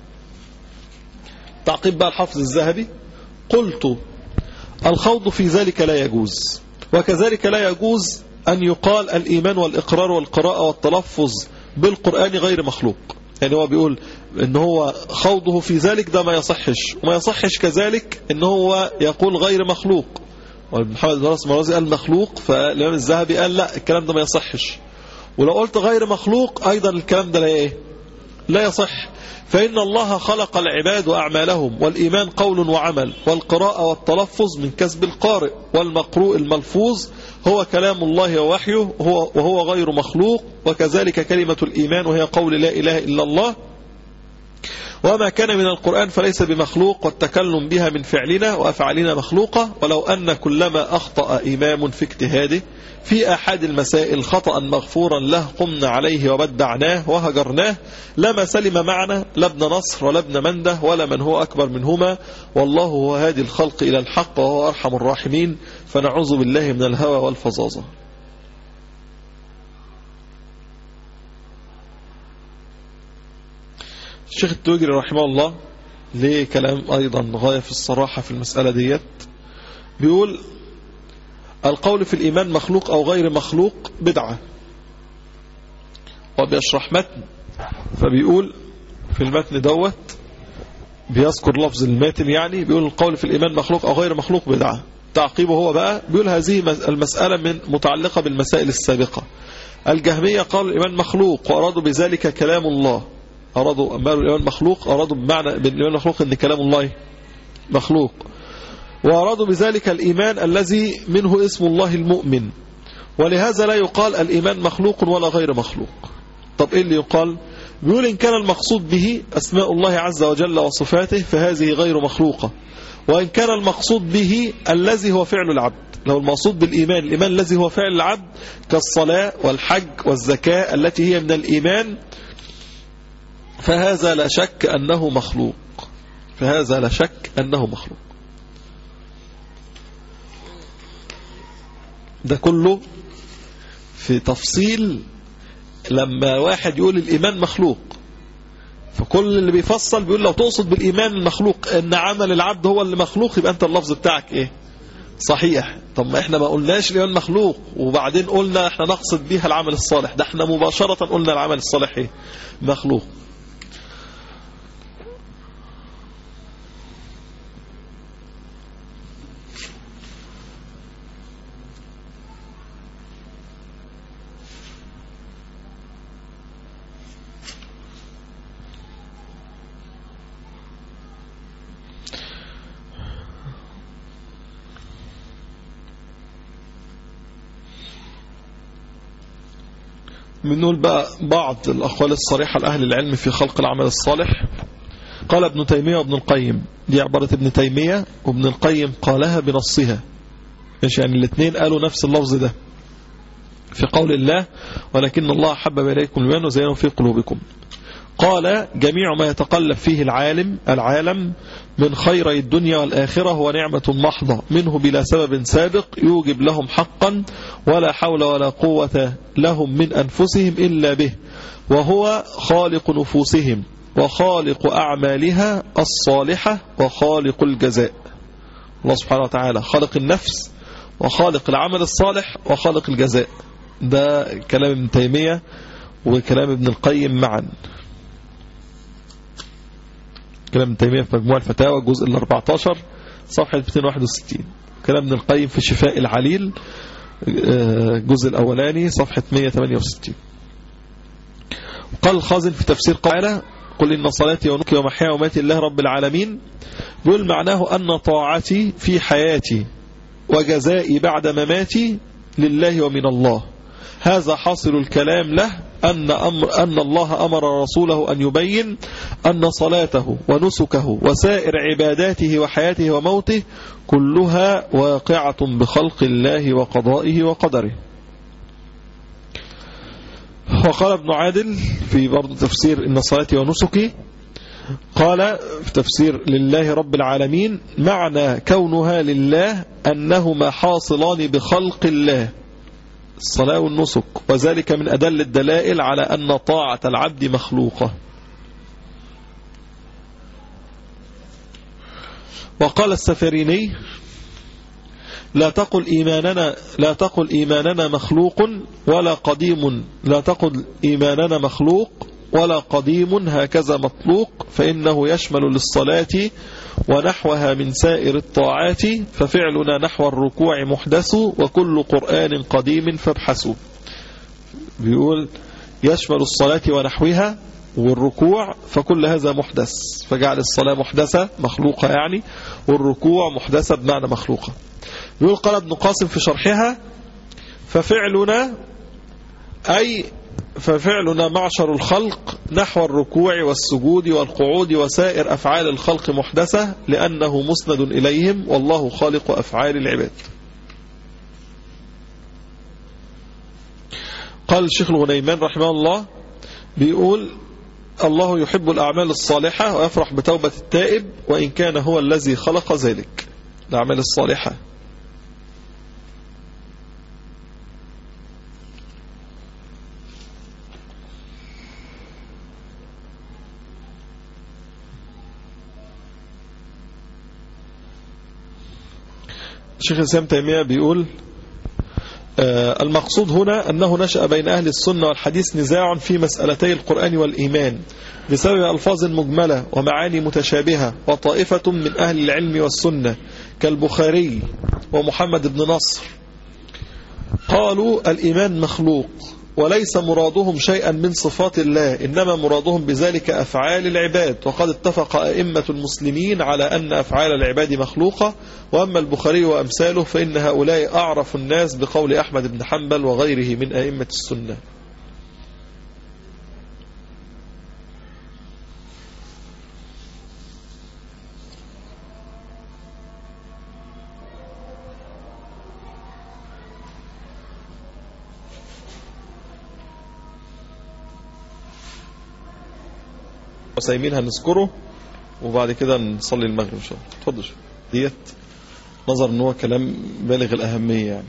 تعقيب بقى الحافظ الذهبي قلت الخوض في ذلك لا يجوز وكذلك لا يجوز أن يقال الإيمان والإقرار والقراءة والتلفظ بالقرآن غير مخلوق يعني هو بيقول ان هو خوضه في ذلك ده ما يصحش وما يصحش كذلك ان هو يقول غير مخلوق محمد بن راس مرازي قال مخلوق فالإمام الذهبي قال لا الكلام ده ما يصحش ولو قلت غير مخلوق أيضا الكلام ده لا ايه لا يصح فإن الله خلق العباد وأعمالهم والإيمان قول وعمل والقراءة والتلفظ من كسب القارئ والمقروء الملفوظ هو كلام الله ووحيه هو وهو غير مخلوق وكذلك كلمة الإيمان وهي قول لا إله إلا الله وما كان من القرآن فليس بمخلوق والتكلم بها من فعلنا وأفعالنا مخلوقة ولو أن كلما أخطأ إمام في اجتهاده في أحد المسائل خطأ مغفورا له قمنا عليه وبدعناه وهجرناه لما سلم معنا لا ابن نصر ولا ابن منده ولا من هو أكبر منهما والله هو هادي الخلق إلى الحق وهو أرحم الراحمين فنعوذ بالله من الهوى والفظاظة الشيخ التوجري رحمه الله ليه كلام أيضا غاية في الصراحة في المسألة ديت بيقول القول في الإيمان مخلوق أو غير مخلوق بدعة وبيشرح متن فبيقول في المتن دوت بيذكر لفظ الماتن يعني بيقول القول في الإيمان مخلوق أو غير مخلوق بدعة تعقيبه هو بقى بيقول هذه المسألة من متعلقة بالمسائل السابقة الجهمية قالوا الإيمان مخلوق وأرادوا بذلك كلام الله أرادوا أمال الإيمان مخلوق أرادوا بمعنى بالإيمان مخلوق أن كلام الله مخلوق وأرادوا بذلك الإيمان الذي منه اسم الله المؤمن ولهذا لا يقال الإيمان مخلوق ولا غير مخلوق طب إيه اللي يقال بيقول إن كان المقصود به أسماء الله عز وجل وصفاته فهذه غير مخلوقة وإن كان المقصود به الذي هو فعل العبد لو المقصود بالإيمان الإيمان الذي هو فعل العبد كالصلاة والحج والزكاة التي هي من الإيمان فهذا لا شك أنه مخلوق فهذا لا شك أنه مخلوق ده كله في تفصيل لما واحد يقول الإيمان مخلوق فكل اللي بيفصل بيقول لو تقصد بالإيمان المخلوق ان عمل العبد هو اللي مخلوق يبقى أنت اللفظ بتاعك إيه صحيح طب ما احنا ما قلناش الإيمان مخلوق وبعدين قلنا احنا نقصد بيها العمل الصالح ده احنا مباشرة قلنا العمل الصالح ايه مخلوق بنقول بقى بعض الأقوال الصريحة لأهل العلم في خلق العمل الصالح قال ابن تيمية وابن القيم دي عبارة ابن تيمية وابن القيم قالها بنصها مش يعني الاثنين قالوا نفس اللفظ ده في قول الله ولكن الله حبب إليكم الإيمان وزينه في قلوبكم قال جميع ما يتقلب فيه العالم العالم من خيري الدنيا والآخرة هو نعمة محضة منه بلا سبب سابق يوجب لهم حقا ولا حول ولا قوة لهم من أنفسهم إلا به وهو خالق نفوسهم وخالق أعمالها الصالحة وخالق الجزاء الله سبحانه وتعالى خالق النفس وخالق العمل الصالح وخالق الجزاء ده كلام ابن تيمية وكلام ابن القيم معا كلام ابن تيمية في مجموع الفتاوى الجزء ال 14 صفحة 261 كلام ابن القيم في شفاء العليل الجزء الأولاني صفحة 168 قال الخازن في تفسير قال قل إن صلاتي ونكي ومحيا وماتي الله رب العالمين بيقول معناه أن طاعتي في حياتي وجزائي بعد مماتي لله ومن الله هذا حاصل الكلام له أن, أمر أن الله أمر رسوله أن يبين أن صلاته ونسكه وسائر عباداته وحياته وموته كلها واقعة بخلق الله وقضائه وقدره وقال ابن عادل في برضو تفسير إن صلاتي ونسكي قال في تفسير لله رب العالمين معنى كونها لله أنهما حاصلان بخلق الله الصلاة والنسك وذلك من أدل الدلائل على أن طاعة العبد مخلوقة وقال السفريني لا تقل إيماننا لا تقل إيماننا مخلوق ولا قديم لا تقل إيماننا مخلوق ولا قديم هكذا مطلوق فإنه يشمل للصلاة ونحوها من سائر الطاعات ففعلنا نحو الركوع محدث وكل قرآن قديم فابحثوا بيقول يشمل الصلاة ونحوها والركوع فكل هذا محدث فجعل الصلاة محدثة مخلوقة يعني والركوع محدثة بمعنى مخلوقة يقول قال ابن قاسم في شرحها ففعلنا أي ففعلنا معشر الخلق نحو الركوع والسجود والقعود وسائر أفعال الخلق محدثة لأنه مسند إليهم والله خالق أفعال العباد قال الشيخ الغنيمان رحمه الله بيقول الله يحب الأعمال الصالحة ويفرح بتوبة التائب وإن كان هو الذي خلق ذلك الأعمال الصالحة الشيخ الإسلام تيمية بيقول آه المقصود هنا أنه نشأ بين أهل السنة والحديث نزاع في مسألتي القرآن والإيمان بسبب ألفاظ مجملة ومعاني متشابهة وطائفة من أهل العلم والسنة كالبخاري ومحمد بن نصر قالوا الإيمان مخلوق وليس مرادهم شيئا من صفات الله إنما مرادهم بذلك أفعال العباد وقد اتفق أئمة المسلمين على أن أفعال العباد مخلوقة وأما البخاري وأمثاله فإن هؤلاء أعرف الناس بقول أحمد بن حنبل وغيره من أئمة السنة وسايمين هنذكره وبعد كده نصلي المغرب ان شاء الله اتفضل ديت نظر ان هو كلام بالغ الاهميه يعني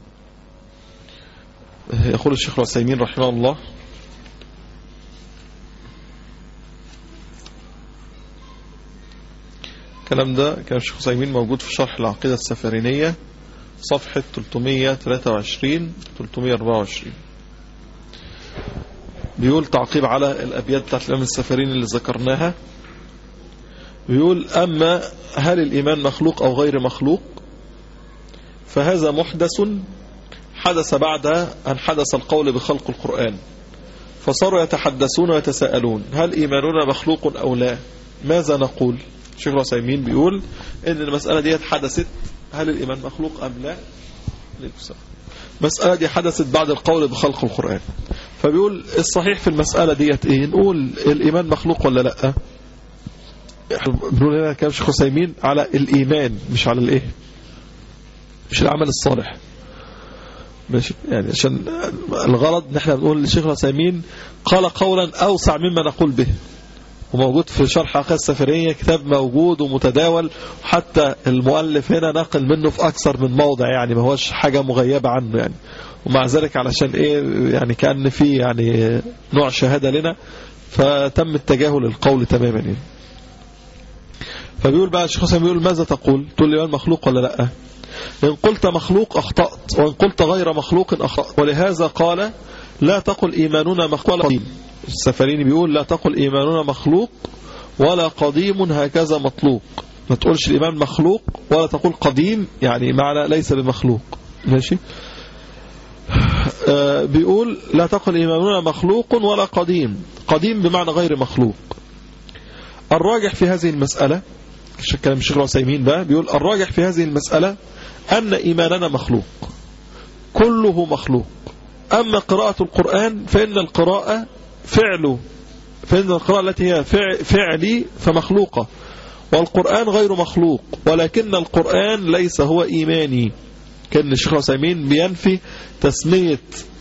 يقول الشيخ العثيمين رحمه الله الكلام ده كان الشيخ العثيمين موجود في شرح العقيدة السفرينية صفحة 323 324 بيقول تعقيب على الأبيات بتاعت الإمام السفرين اللي ذكرناها بيقول أما هل الإيمان مخلوق أو غير مخلوق فهذا محدث حدث بعد أن حدث القول بخلق القرآن فصاروا يتحدثون ويتساءلون هل إيماننا مخلوق أو لا ماذا نقول شيخ العثيمين بيقول إن المسألة دي حدثت هل الإيمان مخلوق أم لا مسألة دي حدثت بعد القول بخلق القرآن فبيقول الصحيح في المسألة ديت ايه نقول الإيمان مخلوق ولا لا بنقول هنا كلام شيخ حسيمين على الإيمان مش على الايه مش العمل الصالح ماشي يعني عشان الغرض ان احنا بنقول للشيخ الحسيمين قال قولا أوسع مما نقول به وموجود في شرح عقيدة السفرية كتاب موجود ومتداول وحتى المؤلف هنا نقل منه في أكثر من موضع يعني ما هوش حاجة مغيبة عنه يعني ومع ذلك علشان ايه يعني كان في يعني نوع شهادة لنا فتم التجاهل القول تماما يعني فبيقول بقى الشيخ حسين بيقول ماذا تقول تقول لي مخلوق ولا لا إن قلت مخلوق أخطأت وإن قلت غير مخلوق أخطأت ولهذا قال لا تقل إيماننا مخلوق ولا قديم السفريني بيقول لا تقل إيماننا مخلوق ولا قديم هكذا مطلوق ما تقولش الإيمان مخلوق ولا تقول قديم يعني معنى ليس بمخلوق ماشي آه بيقول لا تقل إيماننا مخلوق ولا قديم قديم بمعنى غير مخلوق الراجح في هذه المسألة كلام الشيخ العثيمين بقى بيقول الراجح في هذه المسألة أن إيماننا مخلوق كله مخلوق أما قراءة القرآن فإن القراءة فعل فإن القراءة التي هي فعلي فمخلوقة والقرآن غير مخلوق ولكن القرآن ليس هو إيماني كان الشيخ عثيمين بينفي تسمية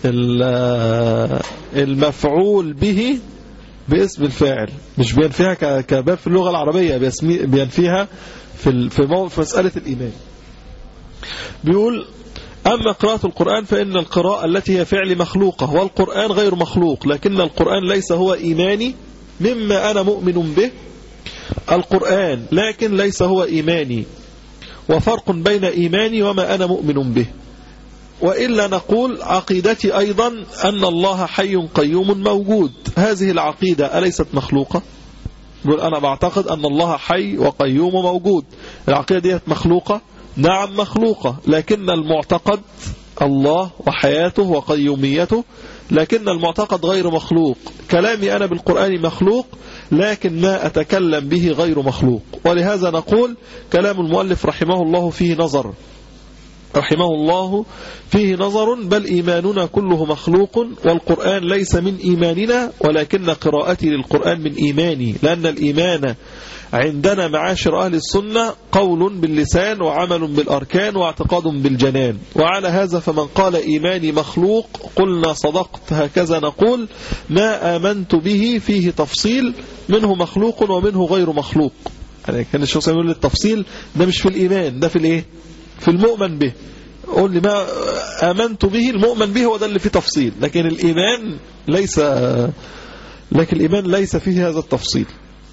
المفعول به باسم الفاعل مش بينفيها كباب في اللغة العربية بينفيها في في مسألة الإيمان بيقول أما قراءة القرآن فإن القراءة التي هي فعل مخلوقة والقرآن غير مخلوق لكن القرآن ليس هو إيماني مما أنا مؤمن به القرآن لكن ليس هو إيماني وفرق بين إيماني وما أنا مؤمن به وإلا نقول عقيدتي أيضا أن الله حي قيوم موجود هذه العقيدة أليست مخلوقة يقول أنا بعتقد أن الله حي وقيوم موجود العقيدة دي مخلوقة نعم مخلوقة لكن المعتقد الله وحياته وقيوميته لكن المعتقد غير مخلوق كلامي أنا بالقرآن مخلوق لكن ما أتكلم به غير مخلوق ولهذا نقول كلام المؤلف رحمه الله فيه نظر رحمه الله فيه نظر بل إيماننا كله مخلوق والقرآن ليس من إيماننا ولكن قراءتي للقرآن من إيماني لأن الإيمان عندنا معاشر أهل السنة قول باللسان وعمل بالأركان واعتقاد بالجنان وعلى هذا فمن قال إيماني مخلوق قلنا صدقت هكذا نقول ما آمنت به فيه تفصيل منه مخلوق ومنه غير مخلوق يعني كان الشخص يقول التفصيل ده مش في الإيمان ده في الإيه في المؤمن به قول لي ما آمنت به المؤمن به هو ده اللي فيه تفصيل لكن الإيمان ليس لكن الإيمان ليس فيه هذا التفصيل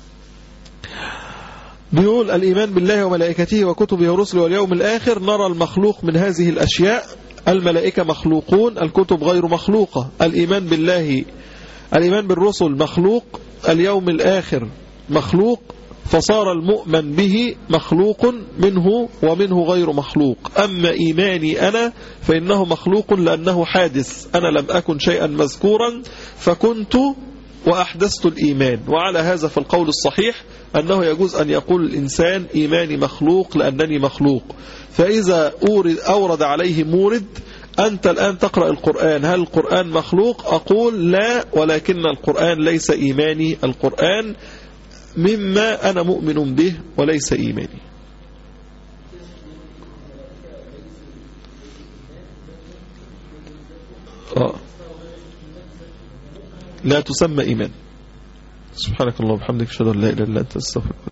بيقول الإيمان بالله وملائكته وكتبه ورسله واليوم الآخر نرى المخلوق من هذه الأشياء الملائكة مخلوقون الكتب غير مخلوقة الإيمان بالله الإيمان بالرسل مخلوق اليوم الآخر مخلوق فصار المؤمن به مخلوق منه ومنه غير مخلوق أما إيماني أنا فإنه مخلوق لأنه حادث أنا لم أكن شيئا مذكورا فكنت وأحدثت الإيمان وعلى هذا في القول الصحيح أنه يجوز أن يقول الإنسان إيماني مخلوق لأنني مخلوق فإذا أورد, أورد عليه مورد أنت الآن تقرأ القرآن هل القرآن مخلوق أقول لا ولكن القرآن ليس إيماني القرآن مما أنا مؤمن به وليس إيماني آه. لا تسمى إيمان سبحانك الله وبحمدك اشهد ان لا اله الا انت استغفرك